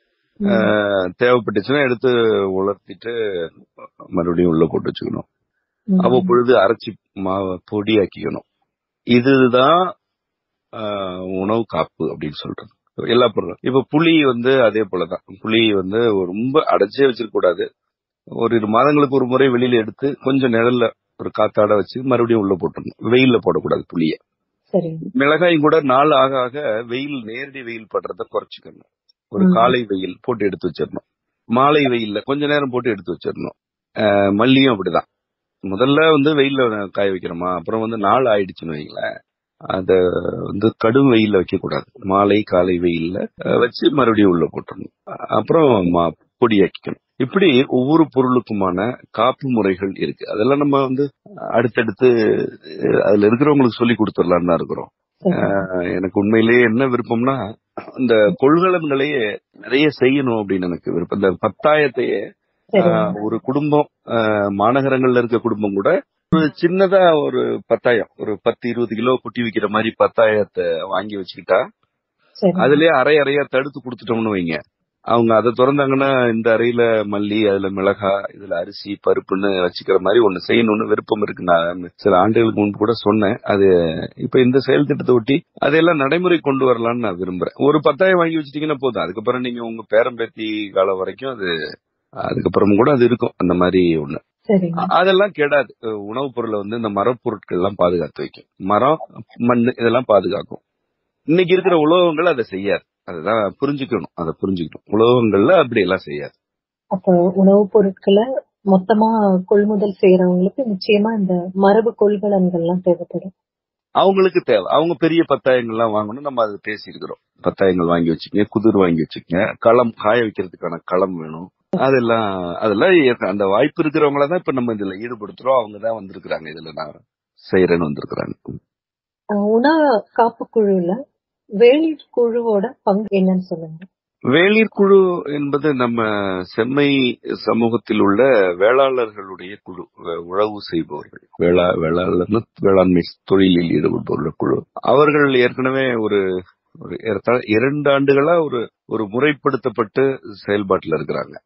S4: அஹ், தேவைப்பட்டுச்சுன்னா எடுத்து உலர்த்திட்டு மறுபடியும் உள்ள போட்டு வச்சுக்கணும்
S2: ம்.
S4: அவ்வப்பொழுது அரைச்சி மாவை பொடியாக்கிக்கணும் இதுதான் ஆஹ், உணவு காப்பு அப்படின்னு சொல்றது எல்லா பொருளும் இப்ப புளி வந்து அதே போலதான் புளி வந்து ரொம்ப அடைச்சே வச்சிருக்க கூடாது ஒரு இரு மாதங்களுக்கு ஒரு முறை வெளியில எடுத்து கொஞ்சம் நிழல்ல ஒரு காத்தாட வச்சு மறுபடியும் உள்ள போட்டுடணும் வெயில்ல போடக்கூடாது புளிய
S2: சரிங்க
S4: மிளகாயும் கூட நாள் ஆக ஆக வெயில் நேரடி வெயில் படுறத குறைச்சிக்கணும் ஒரு
S2: ம்.
S4: காலை வெயில் போட்டு எடுத்து வச்சிடணும் மாலை வெயில்ல கொஞ்ச நேரம் போட்டு எடுத்து வச்சிடணும் ஆஹ் மல்லியும் அப்படிதான் முதல்ல வந்து வெயில்ல காய வைக்கிறோமா அப்புறம் வந்து நாள் ஆயிடுச்சுன்னு வைங்களேன் அத வந்து கடும் வெயில்ல வைக்க கூடாது மாலை காலை வெயில்ல அஹ், வச்சு மறுபடியும் உள்ள போட்டுறணும் அஹ் அப்புறம் மா- பொடியாக்கிக்கணும் இப்படி ஒவ்வொரு பொருளுக்குமான காப்பு முறைகள் இருக்கு அதெல்லாம் நம்ம வந்து அடுத்தடுத்து அஹ், அதுல இருக்கிறவங்களுக்கு சொல்லி கொடுத்துடலான்னு தான் இருக்கிறோம்
S2: சரி.
S4: ஆஹ் எனக்கு உண்மையிலேயே என்ன விருப்பம்னா இந்த கொள்கலன்களையே நிறைய செய்யணும் அப்படின்னு எனக்கு விருப்பம் இந்த பத்தாயத்தையே
S2: சரிங்க
S4: ஆஹ் ஒரு குடும்பம் ஆஹ் மாநகரங்கள்ல இருக்க குடும்பம் கூட ஒரு சின்னதா ஒரு பத்தாயம் ஒரு பத்து இருபது கிலோ குட்டி விக்கிற மாதிரி பத்தாயத்தை வாங்கி வச்சுக்கிட்டா
S2: சரி
S4: அதுலயே அரை அறையா தடுத்து கொடுத்துட்டோம்னு வைங்க அவங்க அதை திறந்தாங்கன்னா இந்த அறையில மல்லி அதுல மிளகாய் இதுல அரிசி பருப்புன்னு வச்சுக்கிற மாதிரி ஒண்ணு செய்யணும்னு விருப்பம் இருக்கு நான் சில ஆண்டுகளுக்கு முன்பு கூட சொன்னேன் அது இப்ப இந்த செயல் திட்டத்தை ஒட்டி அதையெல்லாம் நடைமுறை கொண்டு வரலாம்னு நான் விரும்புறேன் ஒரு பத்தாயிரம் வாங்கி வச்சிட்டீங்கன்னா போதும் அதுக்கப்புறம் நீங்க உங்க பேரம்பேத்தி காலம் வரைக்கும் அது அதுக்கப்புறம் கூட அது இருக்கும் அந்த மாதிரி ஒண்ணு
S2: சரிங்க
S4: அ- அதெல்லாம் கெடாது அஹ் உணவுப் பொருளை வந்து இந்த மரப்பொருட்கள் எல்லாம் பாதுகாத்து வைக்கும் மரம் மண் இதெல்லாம் பாதுகாக்கும் இன்னைக்கு இருக்கிற உலோகங்கள் அதை செய்யாது அதுதான் புரிஞ்சுக்கணும் அதை புரிஞ்சுக்கணும் உலோகங்கள்ல அப்படி எல்லாம் செய்யாது
S2: அப்ப உணவுப் பொருட்களை மொத்தமா கொள்முதல் செய்யறவங்களுக்கு நிச்சயமா இந்த மரபு கொள்கலன்கள்லாம் தேவைப்படும்
S4: அவங்களுக்கு தேவை அவங்க பெரிய பத்தாயங்கள்லாம் வாங்கணும் நம்ம அதை பேசியிருக்கிறோம் பத்தாயங்கள் வாங்கி வச்சுக்கங்க குதிர் வாங்கி வச்சுக்கங்க களம் காய வைக்கிறதுக்கான களம் வேணும் அதெல்லாம் அதெல்லாம் ஏற்க- அந்த வாய்ப்பு இருக்கிறவங்கள தான் இப்ப நம்ம இதுல ஈடுபடுத்துறோம் அவங்க தான் வந்திருக்கிறாங்க இதுல நான் செய்யறேன்னு வந்திருக்கிறாங்க
S2: அஹ் உணா காப்பு குழுல வேளிர் குழுவோட பங்கு என்னன்னு சொல்லுங்க
S4: வேளிர் குழு என்பது நம்ம செம்மை சமூகத்தில் உள்ள வேளாளர்களுடைய குழு வே- உழவு செய்பவர்கள் வேளா வேளாளர்னு வேளாண்மை தொழிலில் ஈடுபட்டுள்ள குழு அவர்கள் ஏற்கனவே ஒரு ஒரு ஏறத்தாழ இரண்டு ஆண்டுகளா ஒரு ஒரு முறைப்படுத்தப்பட்டு செயல்பாட்டில் இருக்கிறாங்க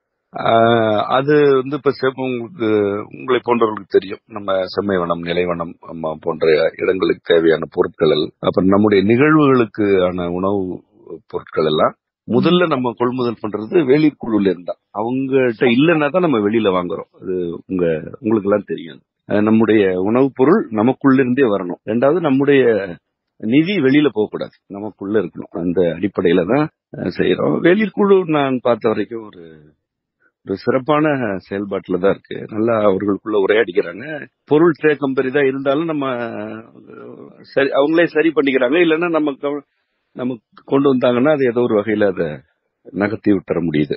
S4: ஆஹ் அது வந்து இப்ப செம் உங்களுக்கு உங்களை போன்றவர்களுக்கு தெரியும் நம்ம செம்மைவனம் நிலைவனம் அம்மா போன்ற இடங்களுக்கு தேவையான பொருட்கள் எல்லாம் அப்புறம் நம்முடைய நிகழ்வுகளுக்கான உணவு பொருட்கள் எல்லாம் முதல்ல நம்ம கொள்முதல் பண்றது வேளிர் குழுல இருந்தா அவங்ககிட்ட இல்லைன்னா தான் நம்ம வெளியில வாங்குறோம் அது உங்க உங்களுக்கு எல்லாம் தெரியும் அஹ் நம்முடைய உணவுப் பொருள் நமக்குள்ள இருந்தே வரணும் ரெண்டாவது நம்முடைய நிதி வெளியில போக கூடாது நமக்குள்ள இருக்கணும் அந்த அடிப்படையில தான் அஹ், செய்யறோம் வேளிர் குழு நான் பார்த்த வரைக்கும் ஒரு ஒரு சிறப்பான செயல்பாட்டுல தான் இருக்கு நல்லா அவர்களுக்குள்ள உரையாடிக்கிறாங்க பொருள் தேக்கம் பெரிதா இருந்தாலும் நம்ம அஹ், சரி அவங்களே சரி பண்ணிக்கிறாங்க இல்லைன்னா நமக்கு நமக்கு கொண்டு வந்தாங்கன்னா அது ஏதோ ஒரு வகையில அதை நகர்த்தி விட்டுற முடியுது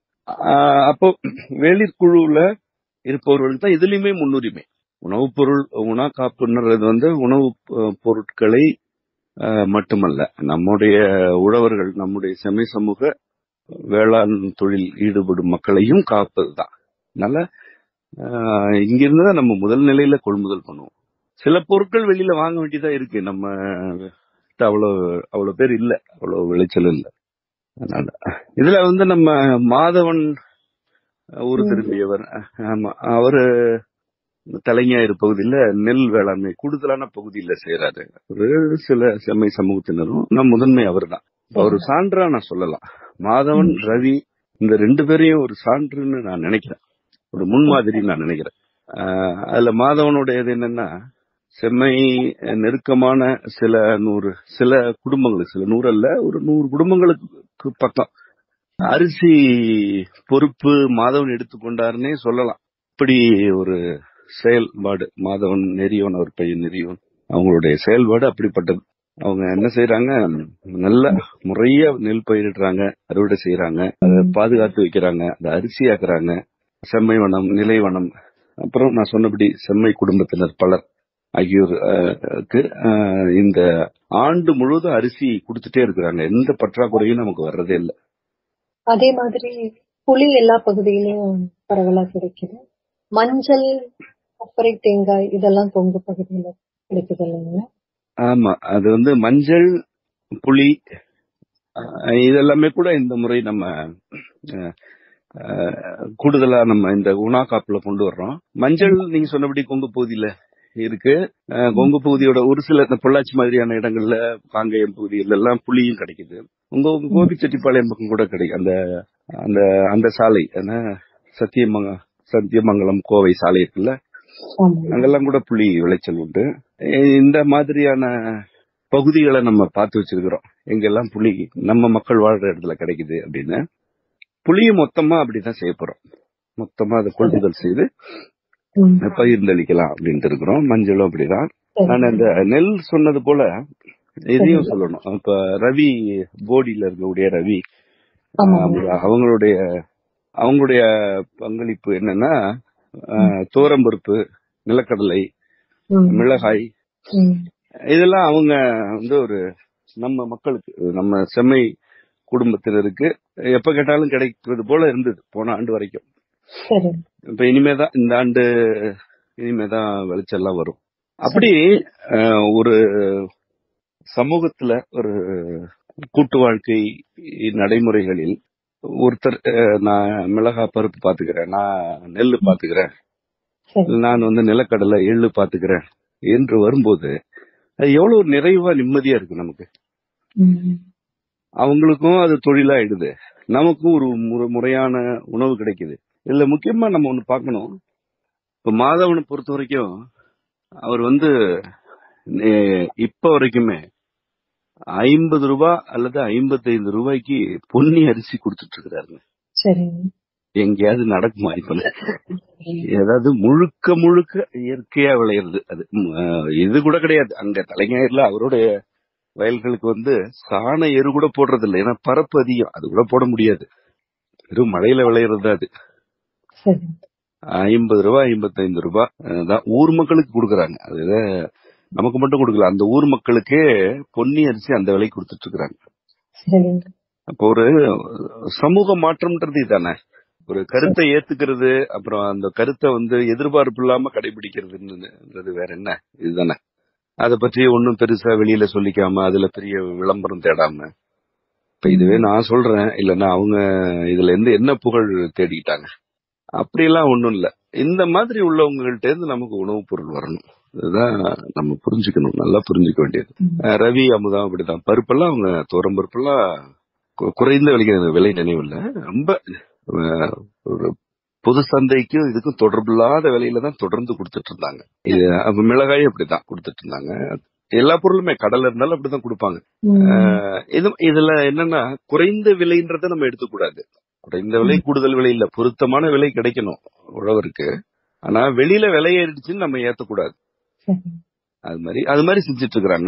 S4: ஆஹ் அப்போ வேளிர் குழுவுல இருப்பவர்களுக்கு தான் இதுலயுமே முன்னுரிமை உணவுப் பொருள் உணா காப்புன்றது வந்து உணவுப் பொ- பொருட்களை ஆஹ், மட்டுமல்ல நம்முடைய உழவர்கள் நம்முடைய செமை சமூக வேளாண் தொழில் ஈடுபடும் மக்களையும் காப்பதுதான் அதனால ஆஹ், இங்கிருந்து தான் நம்ம முதல் நிலையில கொள்முதல் பண்ணுவோம் சில பொருட்கள் வெளியில வாங்க வேண்டியதா இருக்கு நம்ம கிட்ட அவ்வளவு அவ்வளவு பேர் இல்ல அவ்வளவு விளைச்சல் இல்ல அதனால இதுல வந்து நம்ம மாதவன் ஊர்
S2: ம்.
S4: திரும்பியவர் ஆமா அவரு தலைஞாயிறு பகுதியில நெல் வேளாண்மை கூடுதலான பகுதியில செய்யறாரு ஒரு சில செம்மை சமூகத்தினரும் நான் முதன்மை அவர்தான் ஒரு சான்றா நான் சொல்லலாம் மாதவன் ரவி இந்த ரெண்டு பேரையும் ஒரு சான்றுன்னு நான் நினைக்கிறேன் ஒரு முன்மாதிரி நான் நினைக்கிறேன் ஆஹ் அதுல மாதவனுடையது என்னன்னா செம்மை நெருக்கமான சில நூறு சில குடும்பங்களுக்கு சில நூறு அல்ல ஒரு நூறு குடும்பங்களுக்கு பக்கம் அரிசி பொறுப்பு மாதவன் எடுத்துக்கொண்டாருன்னே சொல்லலாம் இப்படி ஒரு செயல்பாடு மாதவன் நெறியவன் அவர் பையன் நெறியவன் அவங்களுடைய செயல்பாடு அப்படிப்பட்டது அவங்க என்ன செய்யறாங்க நல்ல முறையா நெல் பயிரிடுறாங்க அறுவடை செய்யறாங்க அதை பாதுகாத்து வைக்கிறாங்க அதை அரிசியாக்குறாங்க செம்மை வனம் நிலைவனம் அப்புறம் நான் சொன்னபடி செம்மை குடும்பத்தினர் பலர் ஆகியோருக்கு அஹ், இந்த ஆண்டு முழுவதும் அரிசி கொடுத்துட்டே இருக்கிறாங்க எந்த பற்றாக்குறையும் நமக்கு வர்றதே இல்லை
S2: அதே மாதிரி புளி எல்லா பகுதியிலும் பரவலா கிடைக்குது மஞ்சள் கொப்பரை தேங்காய் இதெல்லாம் கொங்கு பகுதியில கிடைக்குது இல்லைங்களா
S4: ஆமா அது வந்து மஞ்சள் புளி அஹ், இதெல்லாமே கூட இந்த முறை நம்ம அஹ், அஹ், கூடுதலா நம்ம இந்த உணா காப்புல கொண்டு வர்றோம் மஞ்சள் நீங்க சொன்னபடி கொங்கு பகுதியில இருக்கு அஹ், கொங்கு பகுதியோட ஒரு சில இந்த பொள்ளாச்சி மாதிரியான இடங்கள்ல காங்கேயம் பகுதியில எல்லாம் புளியும் கிடைக்குது உங்க உங்க கோபிச்செட்டிப்பாளையம் பக்கம் கூட கிடைக்கும் அந்த அந்த அந்த சாலை என்ன சத்தியமங்க சத்தியமங்கலம் கோவை சாலை இருக்குல்ல
S2: ஆமா
S4: அங்கெல்லாம் கூட புளி விளைச்சல் உண்டு இ- இந்த மாதிரியான பகுதிகளை நம்ம பார்த்து வச்சிருக்கிறோம் எங்கெல்லாம் புளி நம்ம மக்கள் வாழ்ற இடத்துல கிடைக்குது அப்படின்னு புளியும் மொத்தமா அப்படிதான் செய்ய போறோம் மொத்தமா அதை கொள்முதல் செய்து
S2: ம்.
S4: பகிர்ந்தளிக்கலாம் அப்படின்ட்டு இருக்கிறோம் மஞ்சளும் அப்படிதான்
S2: சரி.
S4: நான் இந்த நெல் சொன்னது போல இதையும் சொல்லணும் இப்ப ரவி போடியில இருக்கக்கூடிய ரவி
S2: ஆமா.
S4: ஆஹ் அவங்களுடைய அவங்களுடைய பங்களிப்பு என்னன்னா ஆஹ் தோரம்பருப்பு நிலக்கடலை
S2: ம்.
S4: மிளகாய்
S2: ம்.
S4: இதெல்லாம் அவங்க வந்து ஒரு நம்ம மக்களுக்கு நம்ம செம்மை குடும்பத்தினருக்கு எப்ப கேட்டாலும் கிடைக்கிறது போல இருந்தது போன ஆண்டு வரைக்கும்
S2: சரி
S4: இப்ப இனிமேதான் இந்த ஆண்டு இனிமேதான் விளைச்சல்லாம் வரும் அப்படி அஹ், ஒரு சமூகத்துல ஒரு கூட்டு வாழ்க்கை நடைமுறைகளில் ஒருத்தர் அஹ், நான் மிளகா பருப்பு பாத்துக்கிறேன் நான் நெல்லு பாத்துக்கிறேன்
S2: சரி
S4: நான் வந்து நிலக்கடலை எள்ளு பாத்துக்கிறேன் என்று வரும்போது அது எவ்வளவு ஒரு நிறைவா நிம்மதியா இருக்கு நமக்கு
S2: ம்.
S4: அவங்களுக்கும் அது தொழிலாயிடுது நமக்கும் ஒரு முறை- முறையான உணவு கிடைக்குது இதுல முக்கியமா நம்ம ஒண்ணு பார்க்கணும் இப்ப மாதவனை பொறுத்த வரைக்கும் அவர் வந்து நே- இப்ப வரைக்குமே ஐம்பது ரூபாய் அல்லது ஐம்பத்தைந்து ரூபாய்க்கு பொன்னி அரிசி கொடுத்துட்டு இருக்கிறாருங்க
S2: சரி
S4: எங்கேயாவது நடக்குமா இப்ப ஏதாவது முழுக்க முழுக்க இயற்கையா விளையிறது அது ம், அஹ், இது கூட கிடையாது அங்க தலைஞாயிறுல அவருடைய வயல்களுக்கு வந்து சாண எரு கூட போடுறது இல்லை ஏன்னா பரப்பு அதிகம் அது கூட போட முடியாது வெறும் மழையில விளையிறது தான் அது
S2: சரி
S4: ஐம்பது ரூபாய் ஐம்பத்தைந்து ரூபாய் அஹ், தான் ஊர் மக்களுக்கு கொடுக்கறாங்க அது நமக்கு மட்டும் கொடுக்கல அந்த ஊர் மக்களுக்கே பொன்னி அரிசி அந்த விலைக்கு கொடுத்துட்டு இருக்காங்க
S2: சரிங்க
S4: அப்போ ஒரு சமூக மாற்றம்ன்றது இதானே ஒரு கருத்தை ஏத்துக்கிறது அப்புறம் அந்த கருத்தை வந்து எதிர்பார்ப்பு இல்லாம கடைபிடிக்கிறதுன்றது வேற என்ன இதுதானே அதை பற்றி ஒன்னும் பெருசா வெளியில சொல்லிக்காம அதுல பெரிய விளம்பரம் தேடாம இப்ப இதுவே நான் சொல்றேன் இல்லன்னா அவங்க இதுல இருந்து என்ன புகழ் தேடிக்கிட்டாங்க அப்படியெல்லாம் ஒண்ணும் இல்ல இந்த மாதிரி உள்ளவங்கள்ட்ட இருந்து நமக்கு உணவுப் பொருள் வரணும் இதுதான் நம்ம புரிஞ்சுக்கணும் நல்லா புரிஞ்சுக்க வேண்டியது
S2: ம்.
S4: அஹ் ரவி அமுதம் அப்படிதான் பருப்பெல்லாம் அவங்க தோரம் பருப்பெல்லாம் கு- குறைந்த விலைக்கு எனக்கு விலை நினைவில்லை ரொம்ப அஹ், ஒரு பொது சந்தைக்கும் இதுக்கும் தொடர்பில்லாத விலையில தான் தொடர்ந்து கொடுத்துட்டு இருந்தாங்க இது அப்ப மிளகாயும் அப்படிதான் கொடுத்துட்டு இருந்தாங்க எல்லா பொருளுமே கடல்ல இருந்தாலும் அப்படிதான் கொடுப்பாங்க
S2: ம்.
S4: அஹ், இது இதுல என்னன்னா குறைந்த விலைன்றதை நம்ம எடுத்துக்கூடாது குறைந்த விலை கூடுதல் விலை இல்ல பொருத்தமான விலை கிடைக்கணும் உழவருக்கு ஆனா வெளியில விலை ஏறிடுச்சுன்னு நம்ம ஏத்தக்கூடாது
S2: சரி
S4: அது மாதிரி அது மாதிரி செஞ்சுட்டு இருக்கிறாங்க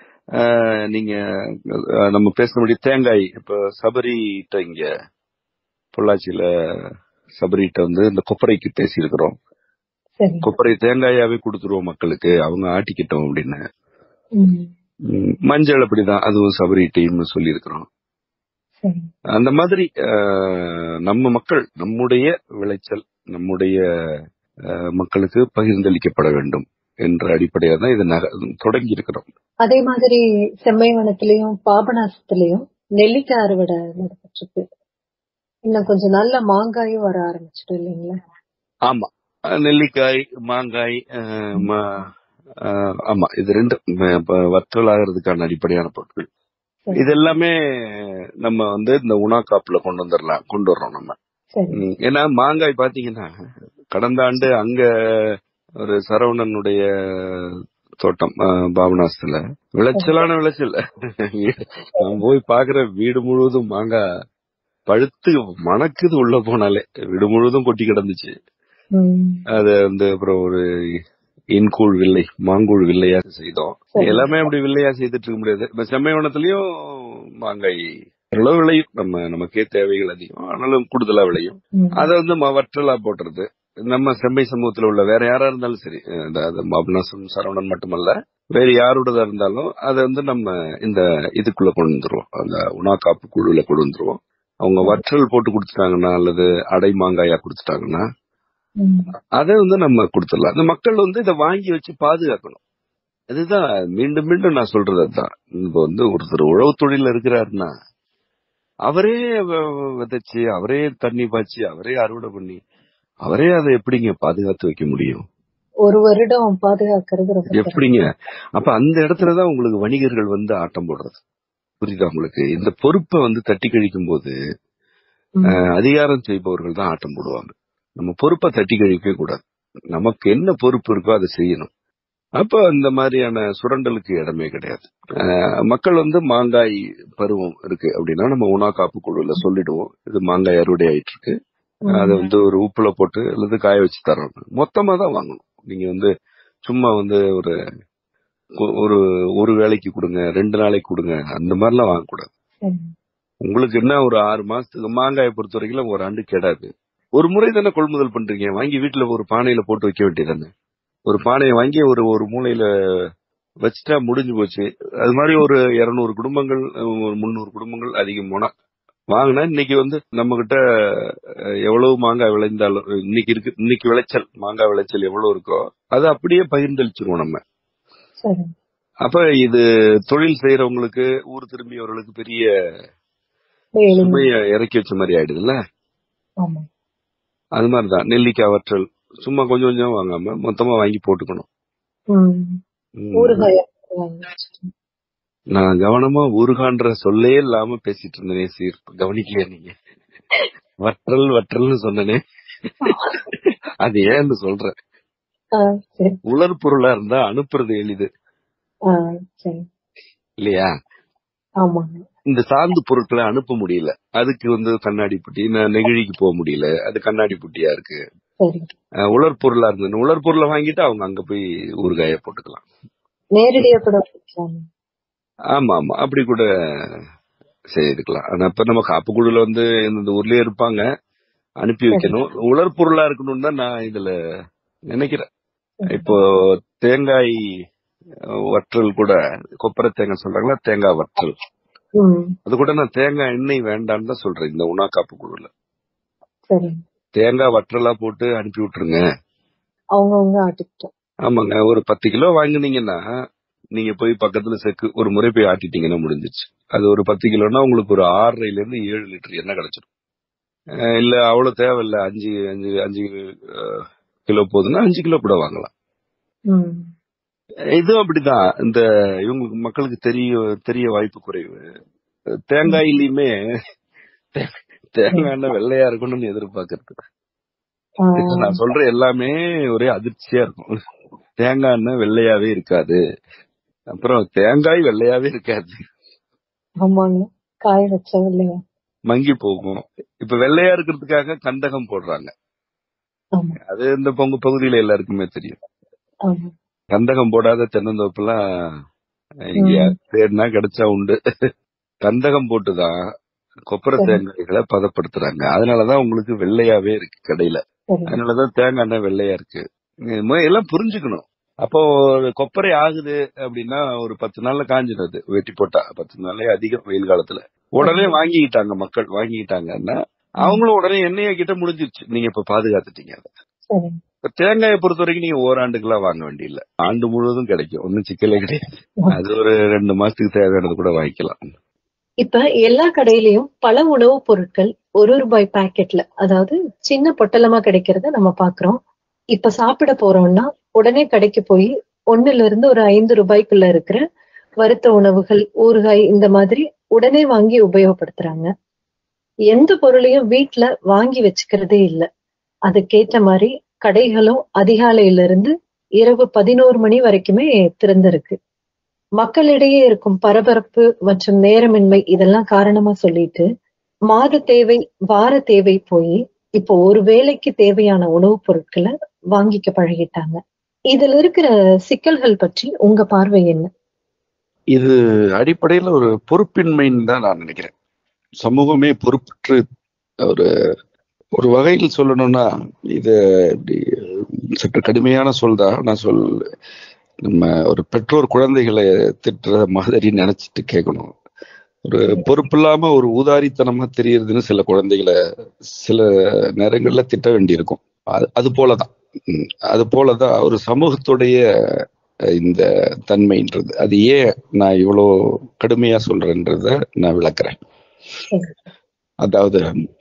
S4: ஆஹ் நீங்க ஆஹ் நம்ம பேசினபடி தேங்காய் இப்ப சபரிட்ட இங்க பொள்ளாச்சியில சபரிட்ட வந்து இந்த கொப்பரைக்கு பேசியிருக்கிறோம்
S2: சரி
S4: கொப்பரை தேங்காயாவே கொடுத்துருவோம் மக்களுக்கு அவங்க ஆட்டிக்கிட்டோம் அப்படின்னு
S2: ம்.
S4: ம், மஞ்சள் அப்படிதான் அதுவும் சபரி டீம்னு சொல்லியிருக்கிறோம்
S2: சரி
S4: அந்த மாதிரி ஆஹ், நம்ம மக்கள் நம்முடைய விளைச்சல் நம்முடைய ஆஹ், மக்களுக்கு பகிர்ந்தளிக்கப்பட வேண்டும் என்ற அடிப்படையா தான் இதை நக- தொடங்கி இருக்கிறோம்
S2: அதே மாதிரி செம்மைவனத்திலயும் பாபநாசத்திலயும் நெல்லிக்காய் அறுவடை நடைபெற்றிருக்கு இன்னும் கொஞ்சம் நல்ல மாங்காயும் வர ஆரம்பிச்சிடும் இல்லைங்களா
S4: ஆமா அஹ் நெல்லிக்காய் மாங்காய் அஹ் ம- அஹ் ஆமா இது ரெண்டு ம- இப்ப வற்றல் ஆகிறதுக்கான அடிப்படையான பொருட்கள்
S2: சரி.
S4: இது எல்லாமே நம்ம வந்து இந்த உணா காப்புல கொண்டு வந்துடலாம் கொண்டு வர்றோம் நம்ம
S2: சரி
S4: ம், ஏன்னா மாங்காய் பாத்தீங்கன்னா கடந்த ஆண்டு அங்க ஒரு சரவணனுடைய தோட்டம் அஹ், பாபநாசத்துல விளைச்சலான விளைச்சல் நான் போய் பாக்குற வீடு முழுவதும் மாங்காய் பழுத்து மணக்குது உள்ள போனாலே வீடு முழுவதும் கொட்டி கிடந்துச்சு
S2: ம்.
S4: அது வந்து அப்புறம் ஒரு இன்கூழ் வில்லை மாங்கூழ் வில்லையா செய்தோம்
S2: சரி.
S4: எல்லாமே அப்படி வில்லையா செய்துட்டு இருக்க முடியாது இப்ப செம்மைவனத்திலயும் மாங்காய் ஓரளவு விளையும் நம்ம நமக்கே தேவைகள் அதிகம் ஆனாலும் கூடுதலா விளையும்
S2: ம்.
S4: அதை வந்து ம- வற்றலா போட்டுறது நம்ம செம்மை சமூகத்துல உள்ள வேற யாரா இருந்தாலும் சரி அஹ் இந்த அது பாபநாசம் சரவணன் மட்டுமல்ல வேற யாரோடதா இருந்தாலும் அதை வந்து நம்ம இந்த இதுக்குள்ள கொண்டு வந்துருவோம் அந்த உணா காப்பு குழுல கொண்டு வந்துருவோம் அவங்க வற்றல் போட்டு கொடுத்துட்டாங்கன்னா அல்லது அடை மாங்காயா கொடுத்துட்டாங்கன்னா
S2: ம்.
S4: அதை வந்து நம்ம கொடுத்துடலாம் இந்த மக்கள் வந்து இதை வாங்கி வச்சு பாதுகாக்கணும் அதுதான் மீண்டும் மீண்டும் நான் சொல்றது அதுதான் இப்போ வந்து ஒருத்தர் உழவு தொழில இருக்கிறாருன்னா அவரே வ- வ- விதைச்சு அவரே தண்ணி பாய்ச்சி அவரே அறுவடை பண்ணி அவரே அதை எப்படிங்க பாதுகாத்து வைக்க முடியும்
S2: ஒரு வருடம் பாதுகாக்கிறது ரொம்ப சிரமம்.
S4: எப்படிங்க அப்ப அந்த இடத்துலதான் உங்களுக்கு வணிகர்கள் வந்து ஆட்டம் போடுறது புரியுதா உங்களுக்கு இந்த பொறுப்பை வந்து தட்டி கழிக்கும் போது
S2: ம்.
S4: அஹ், அதிகாரம் செய்பவர்கள் தான் ஆட்டம் போடுவாங்க நம்ம பொறுப்பை தட்டி கழிக்கவே கூடாது நமக்கு என்ன பொறுப்பு இருக்கோ அதை செய்யணும் அப்ப இந்த மாதிரியான சுரண்டலுக்கு இடமே கிடையாது அஹ், மக்கள் வந்து மாங்காய் பருவம் இருக்கு அப்படின்னா நம்ம உணா காப்பு குழுல சொல்லிடுவோம் இது மாங்காய் அறுவடை ஆயிட்டு இருக்கு
S2: ம்.
S4: அதை வந்து ஒரு உப்புல போட்டு அல்லது காய வச்சு தரோம் மொத்தமா தான் வாங்கணும் நீங்க வந்து சும்மா வந்து ஒரு ஒரு ஒரு வேலைக்கு கொடுங்க ரெண்டு நாளைக்கு கொடுங்க அந்த மாதிரிலாம் வாங்கக்கூடாது
S2: சரி.
S4: உங்களுக்கு என்ன ஒரு ஆறு மாசத்துக்கு மாங்காயை பொறுத்த வரைக்கும் ஒரு ஆண்டு கெடாது ஒரு முறை தானே கொள்முதல் பண்றீங்க வாங்கி வீட்டுல ஒரு பானையில போட்டு வைக்க வேண்டியதானே ஒரு பானையை வாங்கி ஒரு ஒரு மூலையில வச்சுட்டா முடிஞ்சு போச்சு அது மாதிரி ஒரு இருநூறு குடும்பங்கள் ஒரு முந்நூறு குடும்பங்கள் அதிகம் போனா வாங்கினா இன்னைக்கு வந்து நம்ம கிட்ட அஹ், எவ்வளவு மாங்காய் விளைந்தாலும் இன்னைக்கு இருக்கு இன்னைக்கு விளைச்சல் மாங்காய் விளைச்சல் எவ்வளவு இருக்கோ அதை அப்படியே பகிர்ந்தளிச்சிருவோம் நம்ம
S2: சரி
S4: அப்ப இது தொழில் செய்யறவங்களுக்கு ஊர் திரும்பியவர்களுக்கு பெரிய
S2: எளிமை.
S4: சுமைய இறக்கி வச்ச மாதிரி ஆயிடுதுல்ல
S2: ஆமா
S4: அது மாதிரிதான் நெல்லிக்காய் வற்றல் சும்மா கொஞ்சம் கொஞ்சம் வாங்காம மொத்தமா வாங்கி போட்டுக்கணும்
S2: ம்.
S4: ம்.
S2: ஊறுகாய் வாங்கி வச்சுட்டேன்.
S4: நான் கவனமா ஊறுகான்ற சொல்லே இல்லாம பேசிட்டு இருந்தேனே சீர் கவனிக்கலையா நீங்க வற்றல் வற்றல்னு சொன்னனே அது ஏன்னு சொல்றேன்
S2: ஆ, சரி
S4: உலர் பொருளா இருந்தா அனுப்புறது எளிது
S2: ஆ, சரி
S4: இல்லையா
S2: ஆமாங்க
S4: இந்த சாந்து பொருட்களை அனுப்ப முடியல அதுக்கு வந்து கண்ணாடி புட்டி நான் நெகிழிக்கு போக முடியல அது கண்ணாடி புட்டியா இருக்கு
S2: சரி
S4: அஹ் உலர் பொருளா இருந்தது உலர் பொருளை வாங்கிட்டு அவங்க அங்க போய் ஊறுகாய போட்டுக்கலாம்
S2: நேரடியா கூட வச்சுக்கலாம்
S4: ஆமா ஆமா அப்படி கூட செய்துக்கலாம் ஆனா இப்ப நம்ம காப்புக்குழுல வந்து இந்த ஊர்லயே இருப்பாங்க அனுப்பி வைக்கணும் உலர் பொருளா இருக்கணும்னு தான் நான் இதுல நினைக்கிறேன் இப்போ தேங்காய் அஹ், வற்றல் கூட கொப்பரை தேங்காய் சொல்றாங்களா தேங்காய் வற்றல்
S2: ம்
S4: அது கூட நான் தேங்காய் எண்ணெய் வேண்டாம்னு தான் சொல்றேன் இந்த உணா காப்பு குழுல
S2: சரி
S4: தேங்காய் வற்றலா போட்டு அனுப்பி விட்டுருங்க
S2: அவங்கவுங்க ஆட்டிக்கிட்டோம்
S4: ஆமாங்க ஒரு பத்து கிலோ வாங்குனீங்கன்னா நீங்க போய் பக்கத்துல செக்கு ஒரு முறை போய் ஆட்டிட்டீங்கன்னா முடிஞ்சிச்சு அது ஒரு பத்து கிலோனா உங்களுக்கு ஒரு ஆறரைல இருந்து ஏழு லிட்டர் எண்ணெய் கிடைச்சிடும் அஹ் இல்ல அவ்வளவு தேவையில்ல அஞ்சு அஞ்சு அஞ்சு அஹ், கிலோ போதுன்னா அஞ்சு கிலோ கூட வாங்கலாம்
S2: ம்
S4: இதுவும் அப்படிதான் இந்த இவங்களுக்கு மக்களுக்கு தெரிய தெரிய வாய்ப்பு குறைவு தேங்காயிலயுமே தே- தேங்காய் எண்ணெய் வெள்ளையா இருக்கணும்னு எதிர்பார்க்கறது
S2: ஆ,
S4: இப்ப நான் சொல்ற எல்லாமே ஒரே அதிர்ச்சியா இருக்கும் தேங்காய் எண்ணெய் வெள்ளையாவே இருக்காது அப்புறம் தேங்காய் வெள்ளையாவே இருக்காது
S2: ஆமாங்க காய வச்சா இல்லையா
S4: மங்கி போகும் இப்ப வெள்ளையா இருக்கிறதுக்காக கந்தகம் போடுறாங்க
S2: ஆமா
S4: அது இந்த பொங்க பகுதியில எல்லாருக்குமே தெரியும்
S2: ஆமா
S4: கந்தகம் போடாத தென்னந்தோப்புலாம் இங்க
S2: ம்.
S4: தேடினா கிடைச்சா உண்டு கந்தகம் போட்டுதான் கொப்பரை
S2: சரி.
S4: தேங்காய்களை பதப்படுத்துறாங்க அதனாலதான் உங்களுக்கு வெள்ளையாவே இருக்கு கடையில
S2: சரி
S4: அதனாலதான் தேங்காய் எண்ணெய் வெள்ளையா இருக்கு இது மாதிரி எல்லாம் புரிஞ்சுக்கணும் அப்போ ஒரு கொப்பரை ஆகுது அப்படின்னா ஒரு பத்து நாள்ல காஞ்சிடுது வெட்டி போட்டா பத்து நாளே அதிகம் வெயில் காலத்துல உடனே வாங்கிக்கிட்டாங்க மக்கள் வாங்கிக்கிட்டாங்கன்னா அவங்களும் உடனே எண்ணெயை கிட்ட முடிஞ்சிருச்சு நீங்க இப்ப பாதுகாத்துட்டீங்க அதை
S2: சரி
S4: இப்ப தேங்காயை பொறுத்த வரைக்கும் நீங்க ஓராண்டுக்கெல்லாம் வாங்க வேண்டியதில்ல ஆண்டு முழுவதும் கிடைக்கும் ஒன்னும் சிக்கலே கிடையாது அது ஒரு ரெண்டு மாசத்துக்கு தேவையானது கூட வாங்கிக்கலாம்
S2: இப்ப எல்லா கடையிலயும் பல உணவுப் பொருட்கள் ஒரு ரூபாய் பாக்கெட்ல அதாவது சின்ன பொட்டலமா கிடைக்கிறத நம்ம பாக்குறோம் இப்ப சாப்பிட போறோம்னா உடனே கடைக்கு போய் ஒண்ணுல இருந்து ஒரு ஐந்து ரூபாய்க்குள்ள இருக்கிற வறுத்த உணவுகள் ஊறுகாய் இந்த மாதிரி உடனே வாங்கி உபயோகப்படுத்துறாங்க எந்த பொருளையும் வீட்ல வாங்கி வச்சுக்கிறதே இல்ல அதுக்கேற்ற மாதிரி கடைகளும் அதிகாலையில இருந்து இரவு பதினோரு மணி வரைக்குமே திறந்திருக்கு மக்களிடையே இருக்கும் பரபரப்பு மற்றும் நேரமின்மை இதெல்லாம் காரணமா சொல்லிட்டு மாத தேவை வார தேவை போய் இப்போ ஒரு வேளைக்கு தேவையான உணவுப் பொருட்களை வாங்கிக்க பழகிட்டாங்க இதுல இருக்கிற சிக்கல்கள் பற்றி உங்க பார்வை என்ன
S4: இது அடிப்படையில ஒரு பொறுப்பின்மைன்னு தான் நான் நினைக்கிறேன் சமூகமே பொறுப்பற்று ஒரு ஒரு வகையில் சொல்லணும்னா இது இப்படி சற்று கடுமையான சொல் தான் நான் சொல் நம்ம ஒரு பெற்றோர் குழந்தைகளை திட்டுற மாதிரி நினைச்சிட்டு கேட்கணும் ஒரு பொறுப்பில்லாம ஒரு ஊதாரித்தனமா தெரியறதுன்னு சில குழந்தைகளை சில நேரங்கள்ல திட்ட வேண்டியிருக்கும் அது அது போலதான் ம், அது போலதான் ஒரு சமூகத்துடைய அஹ், இந்த தன்மைன்றது அது ஏன் நான் இவ்வளோ கடுமையா சொல்றேன்றத நான் விளக்குறேன் அதாவது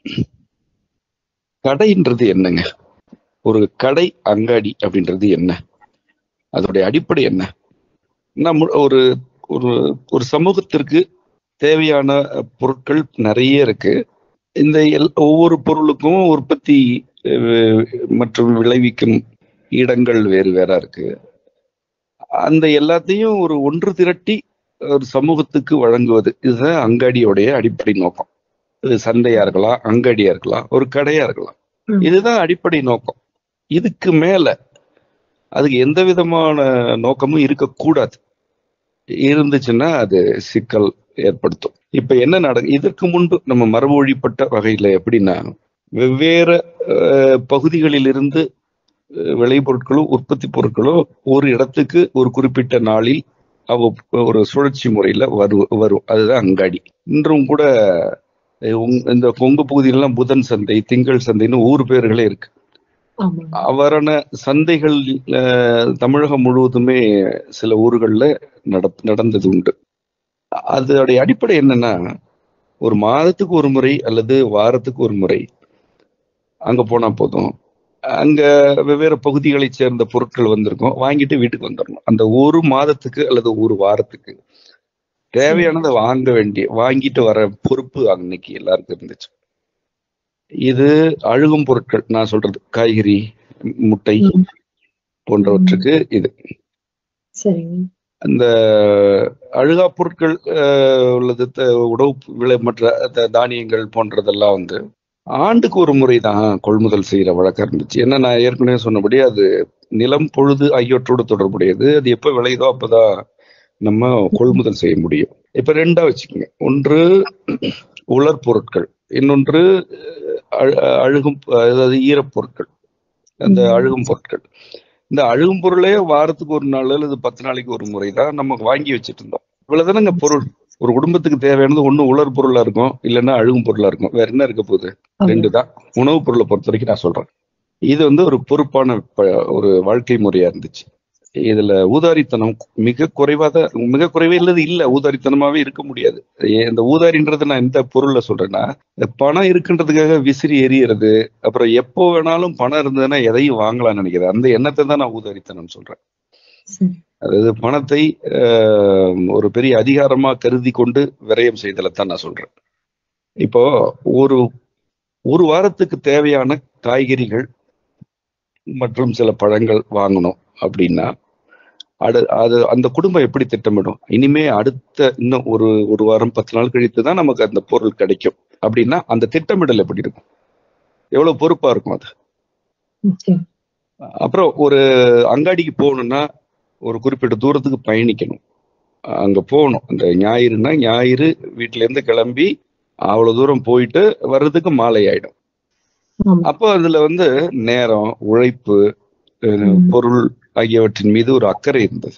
S4: கடைன்றது என்னங்க ஒரு கடை அங்காடி அப்படின்றது என்ன அதோடைய அடிப்படை என்ன நம்ம ஒரு ஒரு ஒரு சமூகத்திற்கு தேவையான பொருட்கள் நிறைய இருக்கு இந்த எல்- ஒவ்வொரு பொருளுக்கும் உற்பத்தி அஹ், மற்றும் விளைவிக்கும் இடங்கள் வேறு வேற இருக்கு அந்த எல்லாத்தையும் ஒரு ஒன்று திரட்டி ஒரு சமூகத்துக்கு வழங்குவது இதுதான் அங்காடியோடைய அடிப்படை நோக்கம் இது சந்தையா இருக்கலாம் அங்காடியா இருக்கலாம் ஒரு கடையா இருக்கலாம்
S2: ம்.
S4: இதுதான் அடிப்படை நோக்கம் இதுக்கு மேல அதுக்கு எந்த விதமான நோக்கமும் இருக்கக்கூடாது இருந்துச்சுன்னா அது சிக்கல் ஏற்படுத்தும் இப்ப என்ன நட இதற்கு முன்பு நம்ம மரபு வழிப்பட்ட வகையில எப்படின்னா வெவ்வேறு அஹ், பகுதிகளிலிருந்து அஹ், விளைபொருட்களோ உற்பத்தி பொருட்களோ ஒரு இடத்துக்கு ஒரு குறிப்பிட்ட நாளில் அவ ஒரு சுழற்சி முறையில வரு வரும் அதுதான் அங்காடி இன்றும் கூட அஹ், உங்க- இந்த கொங்கு பகுதியிலலாம் புதன் சந்தை திங்கள் சந்தைன்னு ஊர் பேர்களே இருக்கு
S2: ஆமா
S4: அவரான சந்தைகள் அஹ், தமிழகம் முழுவதுமே சில ஊர்கள்ல நட நடந்தது உண்டு அதோடைய அடிப்படை என்னன்னா ஒரு மாதத்துக்கு ஒரு முறை அல்லது வாரத்துக்கு ஒரு முறை அங்க போனா போதும் அங்க வெவ்வேறு பகுதிகளைச் சேர்ந்த பொருட்கள் வந்திருக்கும் வாங்கிட்டு வீட்டுக்கு வந்துடணும் அந்த ஒரு மாதத்துக்கு அல்லது ஒரு வாரத்துக்கு தேவையானதை வாங்க வேண்டிய வாங்கிட்டு வர பொறுப்பு அன்னைக்கு எல்லாருக்கும் இருந்துச்சு இது அழுகும் பொருட்கள் நான் சொல்றது காய்கறி முட்டை
S2: ம்.
S4: போன்றவற்றுக்கு இது
S2: சரிங்க
S4: அந்த அழுகா பொருட்கள் அஹ், உள்ளது த- உணவு விளை மற்ற த- தானியங்கள் போன்றதெல்லாம் வந்து ஆண்டுக்கு ஒரு முறை தான் கொள்முதல் செய்யற வழக்கம் இருந்துச்சு என்ன நான் ஏற்கனவே சொன்னபடி அது நிலம் பொழுது ஆகியவற்றோடு தொடர்புடையது அது எப்ப விளையுதோ அப்பதான் நம்ம கொள்முதல் செய்ய முடியும் இப்ப ரெண்டா வச்சுக்கோங்க ஒன்று உலர் பொருட்கள் இன்னொன்று அழு- அழுகும் அதாவது ஈரப்பொருட்கள் அந்த
S3: ம்.
S4: அழுகும் பொருட்கள் இந்த அழுகும் பொருளே வாரத்துக்கு ஒரு நாள் அல்லது பத்து நாளைக்கு ஒரு முறை தான் நம்ம வாங்கி வச்சுட்டு இருந்தோம் இவ்வளவுதானங்க பொருள் ஒரு குடும்பத்துக்கு தேவையானது ஒண்ணு உலர் பொருளா இருக்கும் இல்லைன்னா அழுகும் பொருளா இருக்கும் வேற என்ன இருக்க போகுது ரெண்டு தான் உணவுப் பொருளை பொறுத்த வரைக்கும் நான் சொல்றேன் இது வந்து ஒரு பொறுப்பான ப- ஒரு வாழ்க்கை முறையா இருந்துச்சு இதுல ஊதாரித்தனம் மிக குறைவாத மிக குறைவே இல்லது இல்ல ஊதாரித்தனமாவே இருக்க முடியாது ஏன் இந்த ஊதாரின்றது நான் எந்த பொருள்ல சொல்றேன்னா இந்த பணம் இருக்குன்றதுக்காக விசிறி எறியறது அப்புறம் எப்போ வேணாலும் பணம் இருந்ததுன்னா எதையும் வாங்கலாம்னு நினைக்கிறது அந்த எண்ணத்தை தான் நான் ஊதாரித்தனம் சொல்றேன்
S3: சரி.
S4: அதாவது பணத்தை ஆஹ், ஒரு பெரிய அதிகாரமா கருதி கொண்டு விரயம் செய்தலை தான் நான் சொல்றேன் இப்போ ஒரு ஒரு வாரத்துக்கு தேவையான காய்கறிகள் மற்றும் சில பழங்கள் வாங்கணும் அப்படின்னா அடு அது அந்த குடும்பம் எப்படி திட்டமிடும் இனிமே அடுத்த இன்னும் ஒரு ஒரு வாரம் பத்து நாள் கழித்து தான் நமக்கு அந்த பொருள் கிடைக்கும் அப்படின்னா அந்த திட்டமிடல் எப்படி இருக்கும் எவ்வளவு பொறுப்பா இருக்கும் அது
S3: நிச்சயம்.
S4: அப்புறம் ஒரு அங்காடிக்கு போகணும்னா ஒரு குறிப்பிட்ட தூரத்துக்கு பயணிக்கணும் அங்க போகணும் அந்த ஞாயிறுனா ஞாயிறு வீட்டுல இருந்து கிளம்பி அவ்வளவு தூரம் போயிட்டு வர்றதுக்கு மாலை ஆயிடும்
S3: ஆமா.
S4: அப்போ அதுல வந்து நேரம் உழைப்பு அஹ்,
S3: ம்.
S4: பொருள் ஆகியவற்றின் மீது ஒரு அக்கறை இருந்தது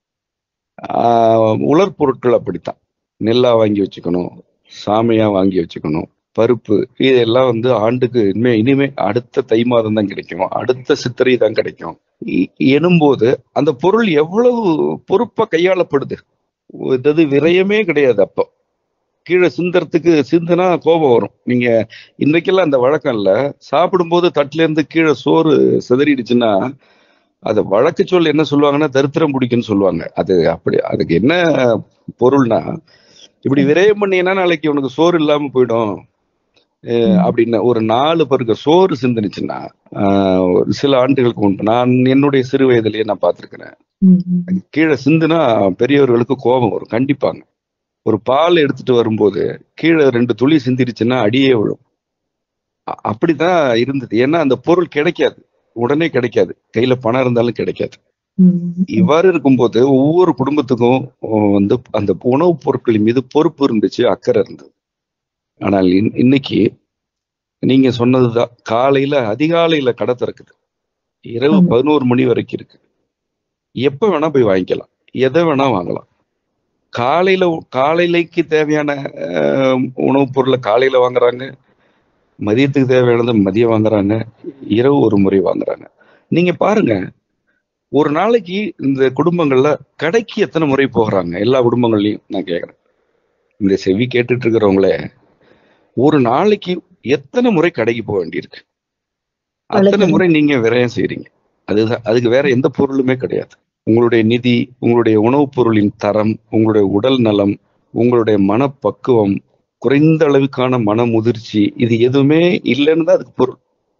S4: ஆஹ், உலர் பொருட்கள் அப்படித்தான் நெல்லா வாங்கி வச்சுக்கணும் சாமையா வாங்கி வச்சுக்கணும் பருப்பு இதெல்லாம் வந்து ஆண்டுக்கு இனிமே இனிமே அடுத்த தை மாதம் தான் கிடைக்கும் அடுத்த சித்திரை தான் கிடைக்கும் இ- எனும்போது அந்த பொருள் எவ்வளவு பொறுப்பா கையாளப்படுது இது விரயமே கிடையாது அப்போ கீழே சிந்தறதுக்கு சிந்துனா கோபம் வரும் நீங்க இன்னைக்கெல்லாம் அந்த வழக்கம் இல்ல சாப்பிடும்போது தட்டுல இருந்து கீழே சோறு சிதறிடுச்சுன்னா அது வழக்கு சொல் என்ன சொல்லுவாங்கன்னா தரித்திரம் பிடிக்குன்னு சொல்லுவாங்க அது அப்படி அதுக்கு என்ன பொருள்னா இப்படி விரயம் பண்ணீங்கன்னா நாளைக்கு உனக்கு சோறு இல்லாம போயிடும் அஹ் அப்படின்னு ஒரு நாலு பேருக்கு சோறு சிந்துனுச்சுன்னா ஆஹ் ஒரு சில ஆண்டுகளுக்கு முன்பு நான் என்னுடைய சிறு வயதிலேயே நான் பார்த்திருக்கிறேன்
S3: ம், ம்.
S4: கீழே சிந்துனா பெரியவர்களுக்கு கோபம் வரும் கண்டிப்பாங்க ஒரு பால் எடுத்துட்டு வரும்போது கீழே ரெண்டு துளி சிந்திருச்சுன்னா அடியே விழும் அ- அப்படிதான் இருந்தது ஏன்னா அந்த பொருள் கிடைக்காது உடனே கிடைக்காது கையில பணம் இருந்தாலும் கிடைக்காது
S3: ம்,
S4: இவ்வாறு இருக்கும்போது ஒவ்வொரு குடும்பத்துக்கும் அஹ், வந்து அந்த உணவுப் பொருட்களின் மீது பொறுப்பு இருந்துச்சு அக்கறை இருந்தது ஆனால் இன்- இன்னைக்கு நீங்க சொன்னதுதான் காலையில அதிகாலையில கடை திறக்குது இரவு
S3: ஆமா.
S4: பதினோரு மணி வரைக்கும் இருக்கு எப்ப வேணா போய் வாங்கிக்கலாம் எதை வேணா வாங்கலாம் காலையில காலையிலைக்கு தேவையான அஹ், உணவுப் பொருளை காலையில வாங்குறாங்க மதியத்துக்கு தேவையானதை மதியம் வாங்குறாங்க இரவு ஒரு முறை வாங்குறாங்க நீங்க பாருங்க ஒரு நாளைக்கு இந்த குடும்பங்கள்ல கடைக்கு எத்தனை முறை போகிறாங்க எல்லா குடும்பங்கள்லயும் நான் கேக்குறேன் இந்த செவி கேட்டுட்டு இருக்கிறவங்களே ஒரு நாளைக்கு எத்தனை முறை கடைக்கு போக வேண்டியிருக்கு அத்தனை
S3: வழக்கம்.
S4: முறை நீங்க விரயம் செய்றீங்க அதுதான் அதுக்கு வேற எந்த பொருளுமே கிடையாது உங்களுடைய நிதி உங்களுடைய உணவுப் பொருளின் தரம் உங்களுடைய உடல் நலம் உங்களுடைய மனப்பக்குவம் குறைந்த அளவுக்கான மன முதிர்ச்சி இது எதுவுமே இல்லைன்னு தான் அதுக்கு பொருள்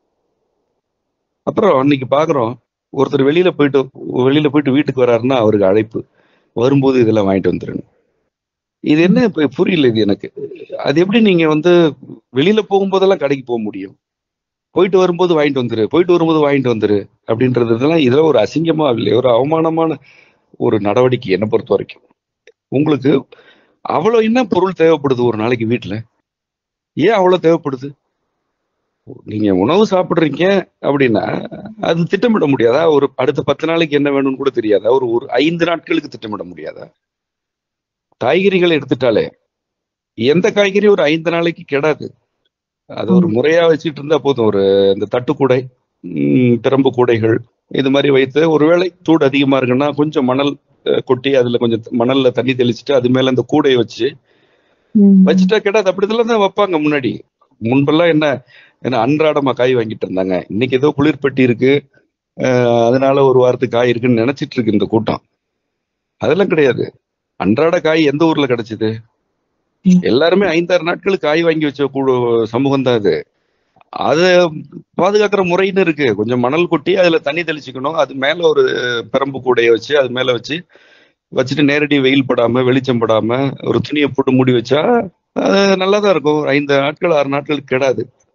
S4: அப்புறம் அன்னைக்கு பாக்குறோம் ஒருத்தர் வெளியில போயிட்டு வெளியில போயிட்டு வீட்டுக்கு வராருன்னா அவருக்கு அழைப்பு வரும்போது இதெல்லாம் வாங்கிட்டு வந்துருங்க இது என்ன இப்ப புரியல இது எனக்கு அது எப்படி நீங்க வந்து வெளியில போகும்போதெல்லாம் கடைக்கு போக முடியும் போயிட்டு வரும்போது வாங்கிட்டு வந்துரு போயிட்டு வரும்போது வாங்கிட்டு வந்துரு அப்படின்றது இதெல்லாம் இதெல்லாம் ஒரு அசிங்கமா இல்லையா ஒரு அவமானமான ஒரு நடவடிக்கை என்னை பொறுத்த வரைக்கும் உங்களுக்கு அவ்வளவு என்ன பொருள் தேவைப்படுது ஒரு நாளைக்கு வீட்டுல ஏன் அவ்வளவு தேவைப்படுது நீங்க உணவு சாப்பிடுறீங்க அப்படின்னா அது திட்டமிட முடியாதா ஒரு அடுத்த பத்து நாளைக்கு என்ன வேணும்னு கூட தெரியாதா ஒரு ஒரு ஐந்து நாட்களுக்கு திட்டமிட முடியாதா காய்கறிகளை எடுத்துட்டாலே எந்த காய்கறி ஒரு ஐந்து நாளைக்கு கெடாது அது ஒரு முறையா வச்சுட்டு இருந்தா போதும் ஒரு இந்த தட்டுக்கூடை ம், பிரம்பு கூடைகள் இது மாதிரி வைத்து ஒருவேளை சூடு அதிகமா இருக்குன்னா கொஞ்சம் மணல் அஹ், கொட்டி அதுல கொஞ்சம் மணல்ல தண்ணி தெளிச்சுட்டு அது மேல அந்த கூடையை வச்சு
S3: ம்.
S4: வச்சுட்டா கேட்டாது அப்படிதெல்லாம் தான் வைப்பாங்க முன்னாடி முன்பெல்லாம் என்ன என்ன அன்றாடமா காய் வாங்கிட்டு இருந்தாங்க இன்னைக்கு ஏதோ குளிர்பட்டி இருக்கு அஹ், அதனால ஒரு வாரத்துக்கு காய் இருக்குன்னு நினைச்சிட்டு இருக்கு இந்த கூட்டம் அதெல்லாம் கிடையாது அன்றாட காய் எந்த ஊர்ல கிடைச்சது
S3: ம்.
S4: எல்லாருமே ஐந்தாறு நாட்களுக்கு காய் வாங்கி வச்ச கூ- சமூகம் தான் அது அதை பாதுகாக்கிற முறைன்னு இருக்கு கொஞ்சம் மணல் கொட்டி அதுல தண்ணி தெளிச்சுக்கணும் அது மேல ஒரு பிரம்பு கூடையை வச்சு அது மேல வச்சு வச்சுட்டு நேரடி வெயில் படாம வெளிச்சம் படாம ஒரு துணியை போட்டு மூடி வச்சா அது நல்லா தான் இருக்கும் ஒரு ஐந்து நாட்கள் ஆறு நாட்கள் கெடாது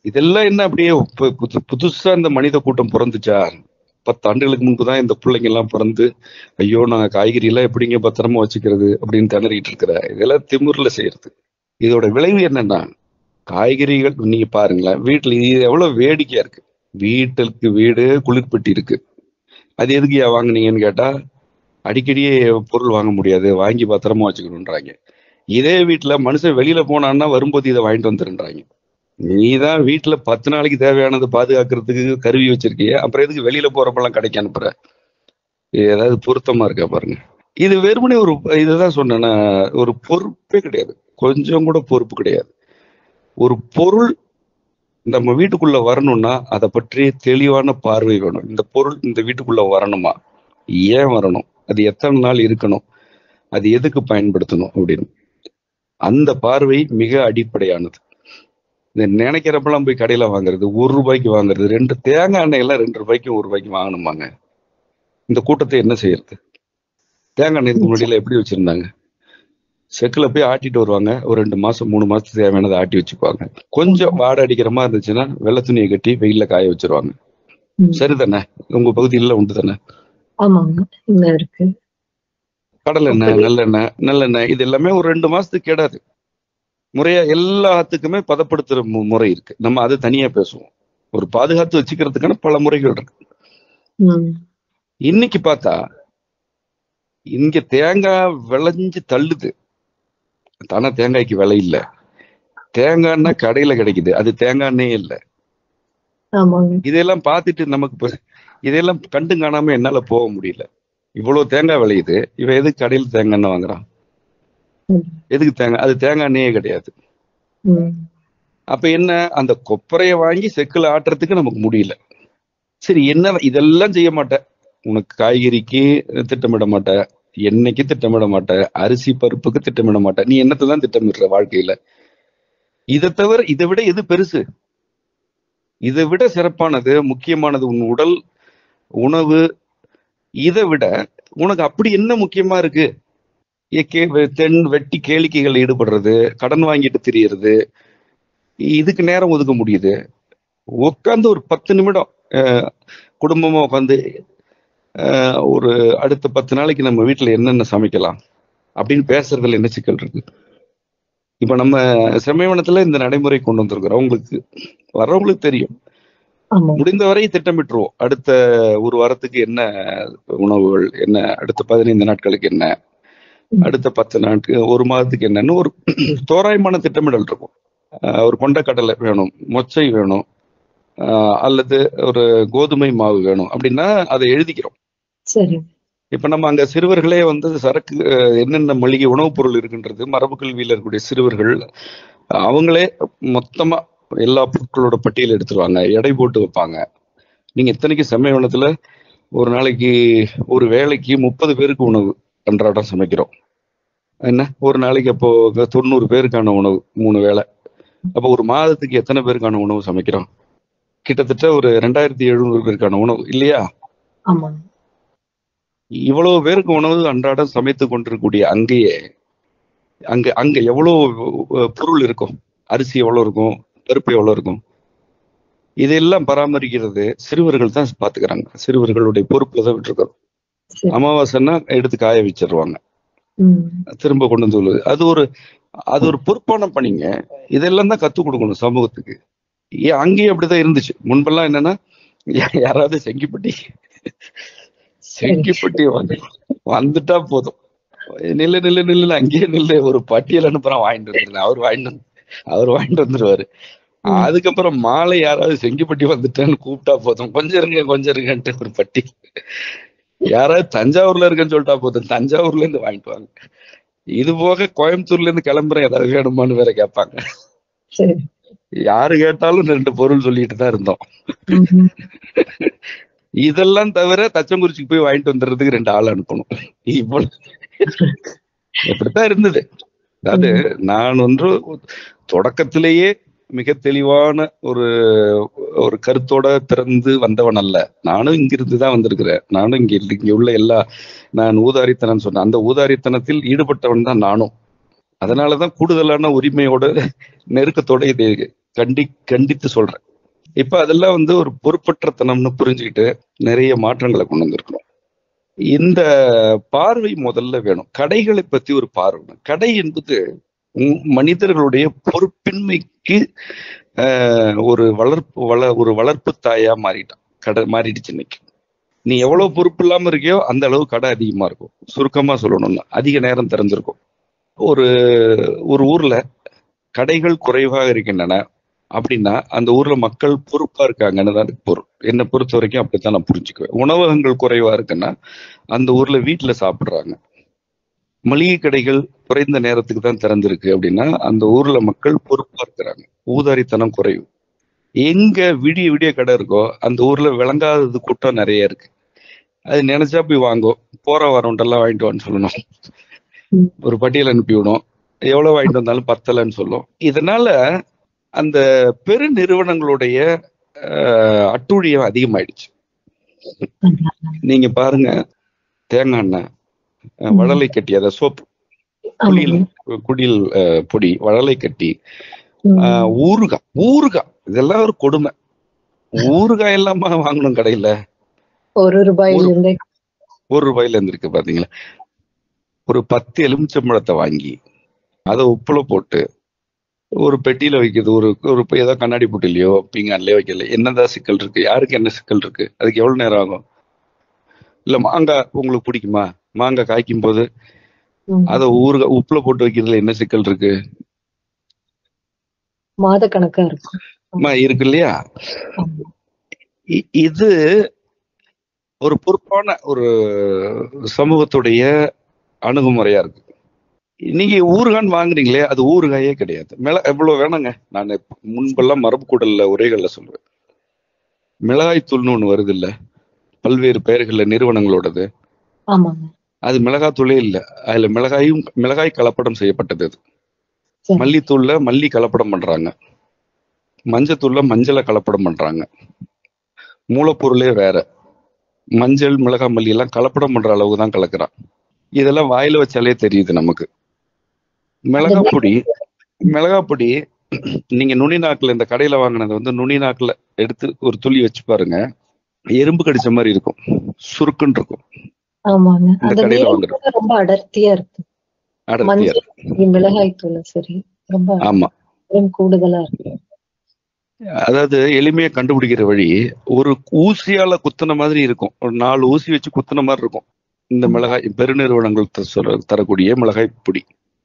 S4: இதெல்லாம் என்ன அப்படியே பு- புது- புதுசா இந்த மனித கூட்டம் பிறந்துச்சா பத்து ஆண்டுகளுக்கு முன்பு தான் இந்த பிள்ளைங்க எல்லாம் பிறந்து ஐயோ நாங்க காய்கறி எல்லாம் எப்படிங்க பத்திரமா வச்சுக்கிறது அப்படின்னு திணறிட்டு இருக்கிற இதெல்லாம் திமிர்ல செய்யறது இதோட விளைவு என்னன்னா காய்கறிகள் நீங்க பாருங்களேன் வீட்டுல இது எவ்வளவு வேடிக்கையா இருக்கு வீட்டுக்கு வீடு குளிர்பட்டி இருக்கு அது எதுக்கு வாங்குனீங்கன்னு கேட்டா அடிக்கடி பொருள் வாங்க முடியாது வாங்கி பத்திரமா வச்சுக்கணுன்றாங்க இதே வீட்டுல மனுஷன் வெளியில போனான்னா வரும்போது இதை வாங்கிட்டு வந்துருன்றாங்க நீ தான் வீட்டுல பத்து நாளைக்கு தேவையானது பாதுகாக்கிறதுக்கு கருவி வச்சிருக்கிய அப்புறம் எதுக்கு வெளியில போறப்பெல்லாம் கடைக்கு அனுப்புற இது ஏதாவது பொருத்தமா இருக்கா பாருங்க இது வெறுமனே ஒரு இதுதான் சொன்னேன்னா ஒரு பொறுப்பே கிடையாது கொஞ்சம் கூட பொறுப்பு கிடையாது ஒரு பொருள் நம்ம வீட்டுக்குள்ள வரணும்னா அதை பற்றி தெளிவான பார்வை வேணும் இந்த பொருள் இந்த வீட்டுக்குள்ள வரணுமா ஏன் வரணும் அது எத்தனை நாள் இருக்கணும் அது எதுக்கு பயன்படுத்தணும் அப்படின்னு அந்த பார்வை மிக அடிப்படையானது இந்த நினைக்கிறப்பெல்லாம் போய் கடையில வாங்குறது ஒரு ரூபாய்க்கு வாங்குறது ரெண்டு தேங்காய் எண்ணெய் எல்லாம் ரெண்டு ரூபாய்க்கு ஒரு ரூபாய்க்கு வாங்கணுமாங்க இந்த கூட்டத்தை என்ன செய்யறது தேங்காய் எண்ணெய் இதுக்கு முன்னாடியில எப்படி வச்சிருந்தாங்க செக்குல போய் ஆட்டிட்டு வருவாங்க ஒரு ரெண்டு மாசம் மூணு மாசத்துக்கு தேவையானதை ஆட்டி வச்சுக்குவாங்க கொஞ்சம் வாடை அடிக்கிற மாதிரி இருந்துச்சுன்னா வெள்ளை துணியை கட்டி வெயில்ல காய வச்சிருவாங்க
S3: ம்.
S4: சரிதானே உங்க பகுதியில உண்டு தானே
S3: ஆமாங்க இங்க இருக்கு
S4: கடலை எண்ணெய் நல்லெண்ணெய் நல்லெண்ணெய் இது எல்லாமே ஒரு ரெண்டு மாசத்துக்கு கேடாது முறையா எல்லாத்துக்குமே பதப்படுத்துற மு- முறை இருக்கு நம்ம அது தனியா பேசுவோம் ஒரு பாதுகாத்து வச்சுக்கிறதுக்கான பல முறைகள் இருக்கு
S3: ம்.
S4: இன்னைக்கு பார்த்தா இங்க தேங்காய் விளைஞ்சு தள்ளுது தானே தேங்காய்க்கு விலை இல்ல தேங்காய்னா கடையில கிடைக்குது அது தேங்காய் எண்ணெயே இல்ல
S3: ஆமாங்க
S4: இதெல்லாம் பார்த்துட்டு நமக்கு இப்ப- இதெல்லாம் கண்டு காணாம என்னால போக முடியல இவ்வளவு தேங்காய் விளையுது இவன் எதுக்கு கடையில தேங்காய் எண்ணெய் வாங்குறான்
S3: ம்.
S4: எதுக்கு தேங்காய் அது தேங்காய் எண்ணெயே கிடையாது
S3: ம்.
S4: அப்ப என்ன அந்த கொப்பரைய வாங்கி செக்குல ஆட்டுறதுக்கு நமக்கு முடியல சரி என்ன இதெல்லாம் செய்ய மாட்டேன் உனக்கு காய்கறிக்கு திட்டமிட மாட்ட எண்ணெய்க்கு திட்டமிட மாட்ட அரிசி பருப்புக்கு திட்டமிட மாட்ட நீ என்னத்தை தான் திட்டமிடுற வாழ்க்கையில இதை தவிர இதை விட எது பெருசு இதை விட சிறப்பானது முக்கியமானது உன் உடல் உணவு இதை விட உனக்கு அப்படி என்ன முக்கியமா இருக்கு ஏ, கே- வெ- தென் வெட்டி கேளிக்கைகள் ஈடுபடுறது கடன் வாங்கிட்டு திரியறது இதுக்கு நேரம் ஒதுக்க முடியுது உட்காந்து ஒரு பத்து நிமிடம் அஹ், குடும்பமா உட்காந்து ஒரு அடுத்த பத்து நாளைக்கு நம்ம வீட்டுல என்னென்ன சமைக்கலாம் அப்படின்னு பேசுறதுல என்ன சிக்கல் இருக்கு இப்ப நம்ம செம்மயவனத்துல இந்த நடைமுறை கொண்டு வந்திருக்கிறோம் உங்களுக்கு வர்றவங்களுக்கு தெரியும்
S3: ஆமாங்க
S4: முடிந்தவரை திட்டமிட்டுருவோம் அடுத்த ஒரு வாரத்துக்கு என்ன உணவுகள் என்ன அடுத்த பதினைந்து நாட்களுக்கு என்ன
S3: ம்.
S4: அடுத்த பத்து நாட்கு ஒரு மாதத்துக்கு என்னன்னு ஒரு தோராயமான திட்டமிடல் இருக்கும் ஆஹ் ஒரு கொண்டக்கடலை வேணும் மொச்சை வேணும் ஆஹ் அல்லது ஒரு கோதுமை மாவு வேணும் அப்படின்னா அதை எழுதிக்கிறோம்
S3: சரி
S4: இப்ப நம்ம அங்க சிறுவர்களே வந்து சரக்கு அஹ், என்னென்ன மளிகை உணவுப் பொருள் இருக்குன்றது மரபு கல்வியில இருக்கக்கூடிய சிறுவர்கள் அவங்களே மொத்தமா எல்லா பொருட்களோட பட்டியல் எடுத்துருவாங்க எடை போட்டு வைப்பாங்க நீங்க இத்தனைக்கு செம்மயவனத்துல ஒரு நாளைக்கு ஒரு வேளைக்கு முப்பது பேருக்கு உணவு அன்றாடம் சமைக்கிறோம் என்ன ஒரு நாளைக்கு அப்போ தொண்ணூறு பேருக்கான உணவு மூணு வேளை அப்போ ஒரு மாதத்துக்கு எத்தனை பேருக்கான உணவு சமைக்கிறோம் கிட்டத்தட்ட ஒரு ரெண்டாயிரத்தி எழுநூறு பேருக்கான உணவு இல்லையா
S3: ஆமாங்க
S4: இவ்வளவு பேருக்கு உணவு அன்றாடம் சமைத்து கொண்டிருக்கக்கூடிய அங்கேயே அங்க அங்க எவ்வளவு அஹ், பொருள் இருக்கும் அரிசி எவ்வளவு இருக்கும் பருப்பு எவ்வளவு இருக்கும் இதெல்லாம் பராமரிக்கிறது சிறுவர்கள் தான் பாத்துக்கிறாங்க சிறுவர்களுடைய பொறுப்புல தான் விட்டுருக்கோம்
S3: சரி
S4: அமாவாசைன்னா எடுத்து காய வச்சிருவாங்க
S3: ம்.
S4: திரும்ப கொண்டு வந்து உள்ளது அது ஒரு அது ஒரு பொறுப்பான பணிங்க இதெல்லாம் தான் கத்துக் கொடுக்கணும் சமூகத்துக்கு ஏன் அங்கேயும் அப்படிதான் இருந்துச்சு முன்பெல்லாம் என்னன்னா யா- யாராவது செங்கிப்பட்டி செங்கிப்பட்டி வந்து வந்துட்டா போதும் நில்லு நில்லு நில்லு அங்கேயே நில்லு ஒரு பட்டியல் அனுப்புறான் வாங்கிட்டு வந்துருங்க அவர் வாங்கிட்டு வந்து அவர் வாங்கிட்டு வந்துருவாரு
S3: ம்.
S4: அதுக்கப்புறம் மாலை யாராவது செங்கிப்பட்டி வந்துட்டேன்னு கூப்பிட்டா போதும் கொஞ்சம் இருங்க கொஞ்சம் இருங்கன்ட்டு ஒரு பட்டி யாராவது தஞ்சாவூர்ல இருக்குன்னு சொல்லிட்டா போதும் தஞ்சாவூர்ல இருந்து வாங்கிட்டு வாங்க இது போக கோயம்புத்தூர்ல இருந்து கிளம்புறேன் ஏதாவது வேணுமான்னு வேற கேட்பாங்க
S3: சரி
S4: யாரு கேட்டாலும் ரெண்டு பொருள் சொல்லிட்டு தான் இருந்தோம்
S3: ம்.
S4: இதெல்லாம் தவிர தச்சங்குறிச்சிக்கு போய் வாங்கிட்டு வந்துடுறதுக்கு ரெண்டு ஆள் அனுப்பணும் இவ்வளவு இப்படித்தான் இருந்தது அதாவது நான் ஒன்று தொடக்கத்திலேயே மிக தெளிவான ஒரு ஒரு கருத்தோட பிறந்து வந்தவன் அல்ல நானும் இங்கிருந்து தான் வந்திருக்கிறேன் நானும் இங்க இல்ல- இங்க உள்ள எல்லா நான் ஊதாரித்தனம் சொன்னேன் அந்த ஊதாரித்தனத்தில் ஈடுபட்டவன் தான் நானும் அதனாலதான் கூடுதலான உரிமையோட நெருக்கத்தோட இதை
S5: கண்டி கண்டித்து சொல்றேன் இப்ப அதெல்லாம் வந்து ஒரு பொறுப்பற்றத்தனம்னு புரிஞ்சுக்கிட்டு நிறைய மாற்றங்களை கொண்டு வந்திருக்கிறோம் இந்த பார்வை முதல்ல வேணும் கடைகளை பத்தி ஒரு பார்வை வேணும். கடை என்பது உம் மனிதர்களுடைய பொறுப்பின்மைக்கு ஆஹ், ஒரு வளர்ப்பு வள ஒரு வளர்ப்பு தாயா மாறிட்டான் கடை மாறிடுச்சு இன்னைக்கு நீ எவ்வளவு பொறுப்பு இல்லாம இருக்கியோ அந்த அளவு கடை அதிகமா இருக்கும் சுருக்கமா சொல்லணும்னா அதிக நேரம் திறந்திருக்கும் ஒரு ஒரு ஊர்ல கடைகள் குறைவாக இருக்கின்றன அப்படின்னா அந்த ஊர்ல மக்கள் பொறுப்பா இருக்காங்கன்னு தான் அதுக்கு பொருள் என்னை பொறுத்த வரைக்கும் அப்படித்தான் நான் புரிஞ்சுக்குவேன் உணவகங்கள் குறைவா இருக்குன்னா அந்த ஊர்ல வீட்டுல சாப்பிடுறாங்க மளிகை கடைகள் குறைந்த நேரத்துக்கு தான் திறந்திருக்கு அப்படின்னா அந்த ஊர்ல மக்கள் பொறுப்பா இருக்கிறாங்க ஊதாரித்தனம் குறைவு எங்க விடிய விடிய கடை இருக்கோ அந்த ஊர்ல விளங்காதது கூட்டம் நிறைய இருக்கு அது நினைச்சா போய் வாங்கும் போற வரவன்ட்டெல்லாம் வாங்கிட்டு வான்னு சொல்லணும்
S3: ம்.
S5: ஒரு பட்டியல் அனுப்பி விடும் எவ்வளவு வாங்கிட்டு வந்தாலும் பத்தலைன்னு சொல்லும் இதனால அந்த பெரு நிறுவனங்களுடைய அஹ், அட்டூழியம் அதிகமாயிடுச்சு நீங்க பாருங்க தேங்காய் எண்ணெய் அஹ்,
S3: ம்.
S5: வழலை கட்டி அதை சோப்பு குளியல் குடில் அஹ், பொடி வழலை கட்டி ஆஹ், ஊறுகாய் ஊறுகாய் இதெல்லாம் ஒரு கொடுமை ஊறுகாய் எல்லாமா வாங்கணும் கடையில
S3: ஒரு ரூபாயில இருந்தே
S5: ஒரு ரூபாயில இருந்திருக்கு பாத்தீங்களா ஒரு பத்து எலுமிச்சம்பழத்தை வாங்கி அதை உப்புல போட்டு ஒரு பெட்டியில வைக்கிறது ஒரு ஒரு இப்ப ஏதோ கண்ணாடி புட்டிலையோ பீங்கான்லயோ வைக்கல என்னதான் சிக்கல் இருக்கு யாருக்கு என்ன சிக்கல் இருக்கு அதுக்கு எவ்வளவு நேரம் ஆகும் இல்ல மாங்காய் உங்களுக்கு பிடிக்குமா மாங்காய் காய்க்கும் போது
S3: ம்.
S5: அதை ஊறுகாய் உப்புல போட்டு வைக்கிறதுல என்ன சிக்கல் இருக்கு
S3: மாத கணக்கா இருக்கும்
S5: அம்மா, இருக்கு இல்லையா
S3: ஆமா.
S5: இ- இது ஒரு பொறுப்பான ஒரு சமூகத்துடைய அணுகுமுறையா இருக்கு நீங்க ஊறுகான் வாங்குறீங்களே அது ஊறுகாயே கிடையாது மிள எவ்வளவு வேணாங்க நான் இப்ப முன்பெல்லாம் மரபு கூடல்ல உரைகள்ல சொல்லுவேன் மிளகாய் தூள்னு ஒண்ணு வருது இல்ல பல்வேறு பெயர்கள்ல நிறுவனங்களோடது
S3: ஆமாங்க
S5: அது மிளகாய் தூளே இல்ல அதுல மிளகாயும் மிளகாய் கலப்படம் செய்யப்பட்டது அது
S3: சரி.
S5: மல்லித்தூள்ல மல்லி கலப்படம் பண்றாங்க மஞ்சத்தூள்ல மஞ்சளை கலப்படம் பண்றாங்க மூலப்பொருளே வேற மஞ்சள் மிளகாய் மல்லி எல்லாம் கலப்படம் பண்ற அளவுக்கு தான் கலக்குறான் இதெல்லாம் வாயில வச்சாலே தெரியுது நமக்கு மிளகாய் பொடி மிளகாய் பொடி நீங்க நுனி நாக்குல இந்த கடையில வாங்கினது வந்து நுனி நாக்குல எடுத்து ஒரு துளி வச்சு பாருங்க எறும்பு கடிச்ச மாதிரி இருக்கும் சுருக்குன்னு இருக்கும்
S3: ஆமாங்க
S5: இந்த
S3: அந்த
S5: கடையில
S3: நிறம்
S5: வாங்குறது.
S3: கூட ரொம்ப அடர்த்தியா இருக்கு
S5: அடர்த்தியா
S3: மஞ்சள் சரி, மிளகாய் தூள் சரி ரொம்ப
S5: ஆமா
S3: நிறம் கூடுதலா இருக்கு
S5: அதாவது எளிமையா கண்டுபிடிக்கிற வழி ஒரு ஊசியால குத்துன மாதிரி இருக்கும் ஒரு நாலு ஊசி வச்சு குத்துன மாதிரி இருக்கும் இந்த மிளகாய் பெருநிறுவனங்கள் த- சொல்ற- தரக்கூடிய மிளகாய் பொடி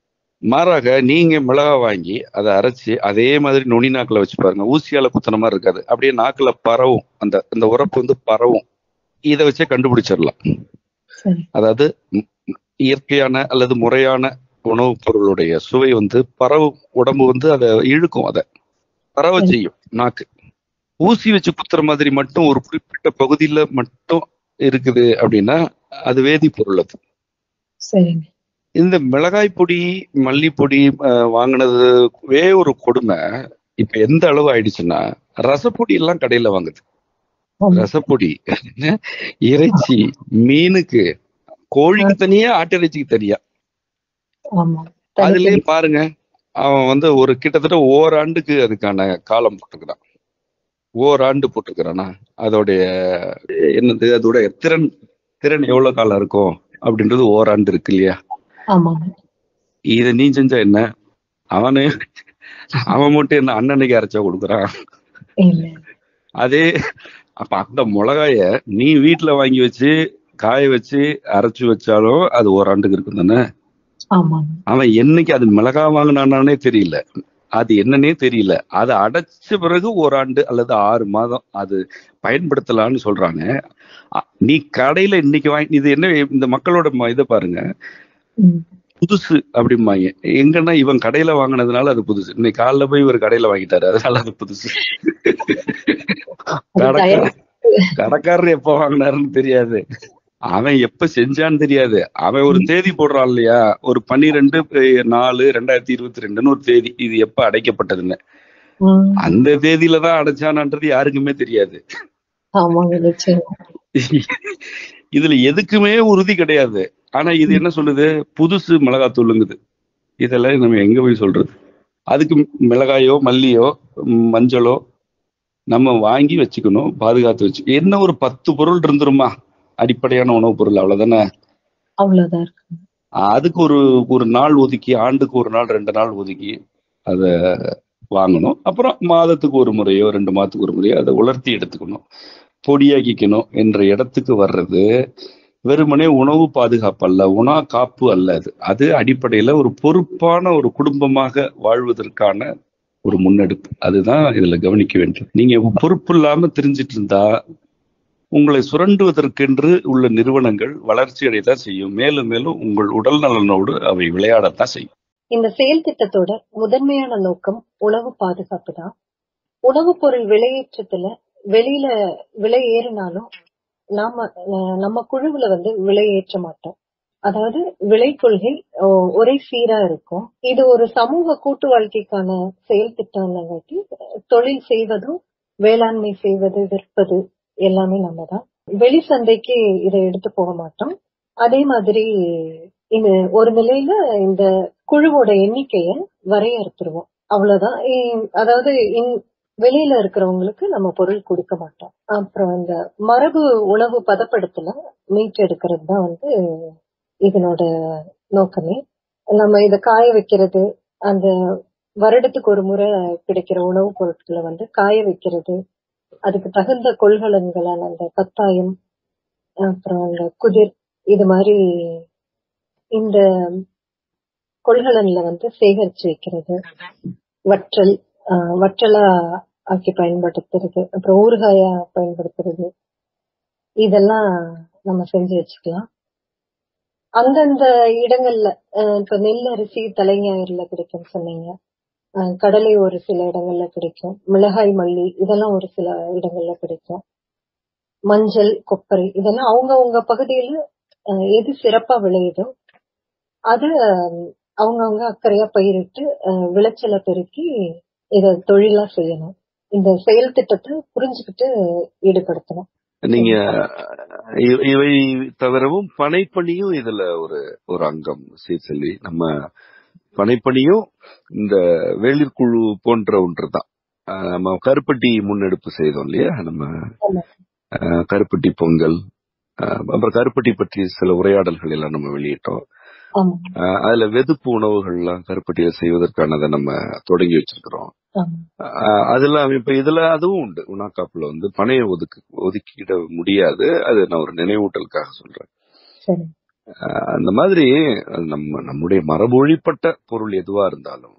S5: மாறாக நீங்க மிளகாய் வாங்கி அதை அரைச்சு அதே மாதிரி நுனி நாக்குல வச்சு பாருங்க ஊசியால குத்துன மாதிரி இருக்காது அப்படியே நாக்குல பரவும் அந்த அந்த உரப்பு வந்து பரவும் இதை வச்சே கண்டுபிடிச்சிடலாம்
S3: சரி
S5: அதாவது ம், இயற்கையான அல்லது முறையான உணவுப் பொருளுடைய சுவை வந்து பரவும் உடம்பு வந்து அதை இழுக்கும் அதை பரவ
S3: சரி.
S5: செய்யும் நாக்கு ஊசி வச்சு குத்துற மாதிரி மட்டும் ஒரு குறிப்பிட்ட பகுதியில மட்டும் இருக்குது அப்படின்னா அது வேதிப்பொருள் அது
S3: சரிங்க
S5: இந்த மிளகாய் பொடி மல்லிப்பொடி அஹ், வாங்குனதுவே ஒரு கொடுமை இப்ப எந்த அளவு ஆயிடுச்சுன்னா ரசப்பொடி எல்லாம் கடையில வாங்குது
S3: ஆமா.
S5: ரசப்பொடி இறைச்சி மீனுக்கு கோழிக்கு தனியா ஆட்டிறைச்சிக்கு தனியா
S3: ஆமா
S5: அதுலயே பாருங்க அவன் வந்து ஒரு கிட்டத்தட்ட ஓராண்டுக்கு அதுக்கான காலம் போட்டுக்கிறான் ஓராண்டு போட்டுக்கிறானா அதோடைய என்னது அதோட திறன் திறன் எவ்வளவு காலம் இருக்கும் அப்படின்றது ஓராண்டு இருக்கு இல்லையா
S3: ஆமாங்க
S5: இத நீ செஞ்சா என்ன அவனு அவன் மட்டும் என்ன அண்ணனுக்கு அரைச்சா கொடுக்குறான்
S3: இல்ல
S5: அதே அப்ப அந்த மிளகாய நீ வீட்டுல வாங்கி வச்சு காய வச்சு அரைச்சு வச்சாலும் அது ஓராண்டுக்கு இருக்கும் தானே
S3: ஆமாங்க
S5: அவன் என்னைக்கு அது மிளகா வாங்கினானே தெரியல அது என்னன்னே தெரியல அதை அடைச்ச பிறகு ஓராண்டு அல்லது ஆறு மாதம் அது பயன்படுத்தலாம்னு சொல்றாங்க அ- நீ கடையில இன்னைக்கு வாங்கி இது என்ன இந்த மக்களோட ம- இதை பாருங்க
S3: ம்.
S5: புதுசு அப்படிம்பாங்க எங்கன்னா இவன் கடையில வாங்கினதுனால அது புதுசு இன்னைக்கு காலைல போய் இவர் கடையில வாங்கிட்டாரு அதனால அது புதுசு
S3: அது
S5: கடைக்காரர்
S3: தயார்
S5: கடைக்காரர் எப்ப வாங்கினாருன்னு தெரியாது அவன் எப்ப செஞ்சான்னு தெரியாது அவன் ஒரு தேதி போடுறான் இல்லையா ஒரு பன்னிரெண்டு நாலு ரெண்டாயிரத்தி இருபத்தி ரெண்டுன்னு ஒரு தேதி இது எப்ப அடைக்கப்பட்டதுன்னு
S3: ம்.
S5: அந்த தேதியில தான் அடைச்சானான்றது யாருக்குமே தெரியாது
S3: ஆமாங்க நிச்சயம்
S5: இதுல எதுக்குமே உறுதி கிடையாது ஆனா இது என்ன சொல்லுது புதுசு மிளகாத்தூளுங்குது இதெல்லாம் நம்ம எங்க போய் சொல்றது அதுக்கு மிளகாயோ மல்லியோ ம், மஞ்சளோ நம்ம வாங்கி வச்சுக்கணும் பாதுகாத்து வச்சு என்ன ஒரு பத்து பொருள் இருந்துருமா அடிப்படையான உணவுப் பொருள் அவ்வளவுதானே
S3: அவ்வளவுதான் இருக்கு
S5: அதுக்கு ஒரு ஒரு நாள் ஒதுக்கி ஆண்டுக்கு ஒரு நாள் ரெண்டு நாள் ஒதுக்கி அதை வாங்கணும் அப்புறம் மாதத்துக்கு ஒரு முறையோ ரெண்டு மாதத்துக்கு ஒரு முறையோ அதை உலர்த்தி எடுத்துக்கணும் பொடியாக்கிக்கணும் என்ற இடத்துக்கு வர்றது வெறுமனே உணவு பாதுகாப்பு அல்ல உணா காப்பு அல்ல அது அது அடிப்படையில ஒரு பொறுப்பான ஒரு குடும்பமாக வாழ்வதற்கான ஒரு முன்னெடுப்பு அதுதான் இதுல கவனிக்க வேண்டும் நீங்க பொறுப்பு இல்லாம தெரிஞ்சிட்டு இருந்தா உங்களை சுரண்டுவதற்கென்று உள்ள நிறுவனங்கள் வளர்ச்சி அடையத்தான் செய்யும் மேலும் மேலும் உங்கள் உடல் நலனோடு அவை விளையாடத்தான் செய்யும்
S2: இந்த செயல் திட்டத்தோட முதன்மையான நோக்கம் உணவு பாதுகாப்பு தான் உணவுப் பொருள் விலையேற்றத்துல வெளியில விலை ஏறினாலும் நாம அஹ், நம்ம குழுவுல வந்து விலை ஏற்ற மாட்டோம் அதாவது விலை கொள்கை ஒ- ஒரே சீரா இருக்கும் இது ஒரு சமூக கூட்டு வாழ்க்கைக்கான செயல் திட்டம்ங்காட்டி தொழில் செய்வதும் வேளாண்மை செய்வது விற்பது எல்லாமே நம்ம தான் வெளி சந்தைக்கு இதை எடுத்து போக மாட்டோம் அதே மாதிரி இது ஒரு நிலையில இந்த குழுவோட எண்ணிக்கைய வரையறுத்துருவோம் அவ்வளவுதான் இ- அதாவது இன்- வெளியில இருக்கிறவங்களுக்கு நம்ம பொருள் கொடுக்க மாட்டோம் அப்புறம் இந்த மரபு உணவு பதப்படுத்தல மீட் எடுக்கிறது தான் வந்து இதனோட நோக்கமே நம்ம இத காய வைக்கிறது அந்த வருடத்துக்கு ஒரு முறை கிடைக்கிற உணவுப் பொருட்களை வந்து காய வைக்கிறது அதுக்கு தகுந்த கொள்கலன்களான அந்த கத்தாயம் அப்புறம் அந்த குதிர் இது மாதிரி இந்த கொள்கலன்ல வந்து சேகரிச்சு வைக்கிறது வற்றல் ஆஹ் வற்றலா ஆக்கி பயன்படுத்துறது அப்புறம் ஊறுகாயா பயன்படுத்துறது இதெல்லாம் நம்ம செஞ்சு வச்சுக்கலாம் அந்தந்த இடங்கள்ல ஆஹ் இப்ப நெல் அரிசி தலைஞாயிறுல கிடைக்கும் சொன்னீங்க ஆஹ் கடலை ஒரு சில இடங்கள்ல கிடைக்கும் மிளகாய் மல்லி இதெல்லாம் ஒரு சில இடங்கள்ல கிடைக்கும் மஞ்சள் கொப்பரை இதெல்லாம் அவங்கவங்க பகுதியில ஆஹ் எது சிறப்பா விளையுதோ அத அவங்கவங்க அக்கறையா பயிரிட்டு ஆஹ் விளைச்சலை பெருக்கி இத தொழிலா செய்யணும் இந்த செயல் திட்டத்தை புரிஞ்சுக்கிட்டு ஈடுபடுத்தணும்
S4: நீங்க இ- இவை தவிரவும் பனைப்பணியும் இதுல ஒரு ஒரு அங்கம் சீர்செல்வி நம்ம பனைப்பணியும் இந்த வேளிர்குழு போன்ற ஒன்றுதான் ஆஹ் நம்ம கருப்பட்டி முன்னெடுப்பு செய்தோம் இல்லையா நம்ம
S2: ஆமா.
S4: ஆஹ் கருப்பட்டி பொங்கல் ஆஹ் அப்புறம் கருப்பட்டி பற்றி சில உரையாடல்கள் எல்லாம் நம்ம வெளியிட்டோம்
S2: ஆமா
S4: ஆஹ் அதுல வெதுப்பு உணவுகள்லாம் கருப்பட்டியை செய்வதற்கானதை நம்ம தொடங்கி வச்சிருக்கிறோம்
S2: ஆமா
S4: ஆஹ் அதெல்லாம் இப்ப இதுல அதுவும் உண்டு உணாக்காப்புல வந்து பனையை ஒதுக்கு ஒதுக்கிட முடியாது அது நான் ஒரு நினைவூட்டலுக்காக சொல்றேன்
S2: சரி
S4: ஆஹ் அந்த மாதிரி நம்ம நம்முடைய மரபொழிப்பட்ட பொருள் எதுவா இருந்தாலும்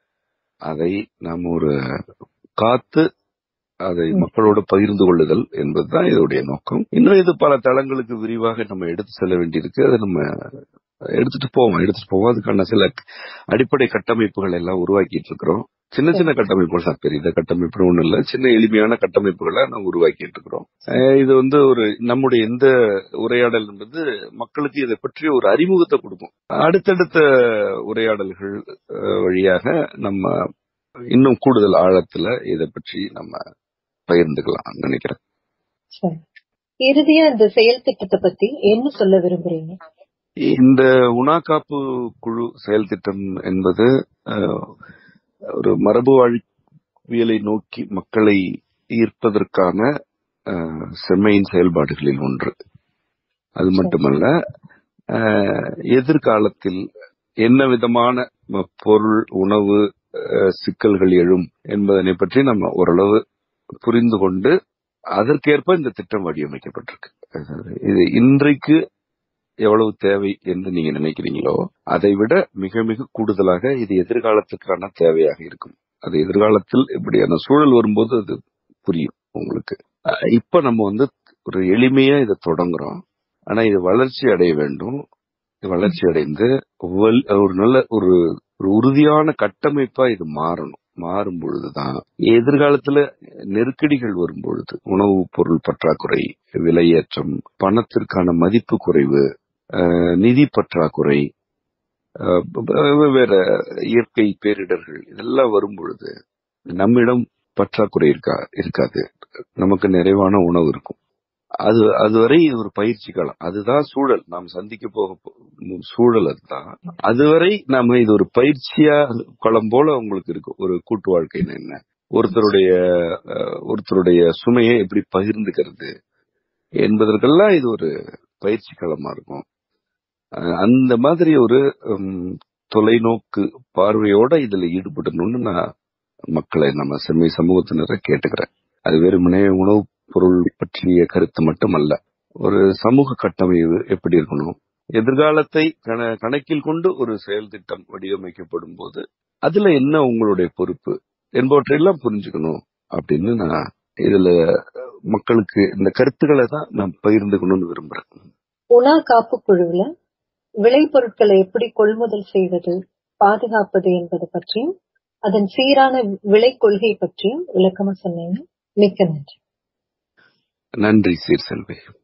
S4: அதை நாம் ஒரு காத்து அதை
S2: ம்.
S4: மக்களோடு பகிர்ந்து கொள்ளுதல் என்பதுதான் இதோடைய நோக்கம் இன்னும் இது பல தளங்களுக்கு விரிவாக நம்ம எடுத்து செல்ல வேண்டியிருக்கு அதை நம்ம எடுத்துட்டு போவோம் எடுத்துட்டு போவோம் அதுக்கான சில அடிப்படை கட்டமைப்புகள் எல்லாம் உருவாக்கிட்டு இருக்கிறோம் சின்ன சின்ன கட்டமைப்புகள் தான் பெரிய கட்டமைப்பு ஒண்ணும் இல்ல சின்ன எளிமையான கட்டமைப்புகளை நம்ம உருவாக்கிட்டு இருக்கிறோம் அஹ் இது வந்து ஒரு நம்முடைய இந்த உரையாடல் என்பது மக்களுக்கு இதை பற்றி ஒரு அறிமுகத்தை கொடுக்கும் அடுத்தடுத்த உரையாடல்கள் அஹ், வழியாக நம்ம இன்னும் கூடுதல் ஆழத்துல இதை பற்றி நம்ம பகிர்ந்துக்கலாம் நினைக்கிறேன்
S2: சரி இறுதியா இந்த செயல் திட்டத்தை பத்தி என்ன சொல்ல விரும்புறீங்க
S4: இந்த உணாக்காப்பு குழு செயல் திட்டம் என்பது அஹ், ஒரு மரபு வாழ்வியலை நோக்கி மக்களை ஈர்ப்பதற்கான அஹ், செம்மையின் செயல்பாடுகளில் ஒன்று அது மட்டுமல்ல அஹ், எதிர்காலத்தில் என்ன விதமான ம- பொருள் உணவு அஹ், சிக்கல்கள் எழும் என்பதனை பற்றி நம்ம ஓரளவு புரிந்து கொண்டு அதற்கேற்ப இந்த திட்டம் வடிவமைக்கப்பட்டிருக்கு அதாவது இது இன்றைக்கு எவ்வளவு தேவை என்று நீங்க நினைக்கிறீங்களோ அதை விட மிக மிக கூடுதலாக இது எதிர்காலத்துக்கான தேவையாக இருக்கும் அது எதிர்காலத்தில் இப்படியான சூழல் வரும்போது அது புரியும் உங்களுக்கு அஹ் இப்ப நம்ம வந்து ஒரு எளிமையா இதை தொடங்குறோம் ஆனா இது வளர்ச்சி அடைய வேண்டும் இது வளர்ச்சி அடைந்து வல்- ஒரு நல்ல ஒரு ஒரு உறுதியான கட்டமைப்பா இது மாறணும் மாறும் பொழுதுதான் எதிர்காலத்துல நெருக்கடிகள் வரும் பொழுது உணவுப் பொருள் பற்றாக்குறை விலையேற்றம் பணத்திற்கான மதிப்பு குறைவு அஹ், நிதி பற்றாக்குறை அஹ், வேற இயற்கை பேரிடர்கள் இதெல்லாம் வரும் பொழுது நம்மிடம் பற்றாக்குறை இருக்கா இருக்காது நமக்கு நிறைவான உணவு இருக்கும் அது அதுவரை இது ஒரு பயிற்சி களம் அதுதான் சூழல் நாம் சந்திக்க போக போ- சூழல் அதுதான் அதுவரை நாம இது ஒரு பயிற்சியா களம் போல உங்களுக்கு இருக்கும் ஒரு கூட்டு வாழ்க்கைன்னு என்ன ஒருத்தருடைய அஹ், ஒருத்தருடைய சுமையை எப்படி பகிர்ந்துக்கிறது என்பதற்கெல்லாம் இது ஒரு பயிற்சி களமா இருக்கும் அஹ், அந்த மாதிரி ஒரு ஹம், தொலைநோக்கு பார்வையோட இதுல ஈடுபடணும்னு நான் மக்களை நம்ம செம்மை சமூகத்தினரை கேட்டுக்கிறேன் அது வெறுமனே உணவுப் பொருள் பற்றிய கருத்து மட்டுமல்ல ஒரு சமூக கட்டமைப்பு எப்படி இருக்கணும் எதிர்காலத்தை கண- கணக்கில் கொண்டு ஒரு செயல் திட்டம் வடிவமைக்கப்படும் போது அதுல என்ன உங்களுடைய பொறுப்பு என்பவற்றையெல்லாம் புரிஞ்சுக்கணும் அப்படின்னு நான் இதுல மக்களுக்கு இந்த கருத்துக்களை தான் நான் பகிர்ந்துக்கணும்னு விரும்புறேன்
S2: உணா காப்பு குழுவுல விளைபொருட்களை எப்படி கொள்முதல் செய்வது பாதுகாப்பது என்பது பற்றியும் அதன் சீரான விலை கொள்கை பற்றியும் விளக்கமா சொன்னீங்க மிக்க நன்றி
S4: நன்றி சீர் செல்வி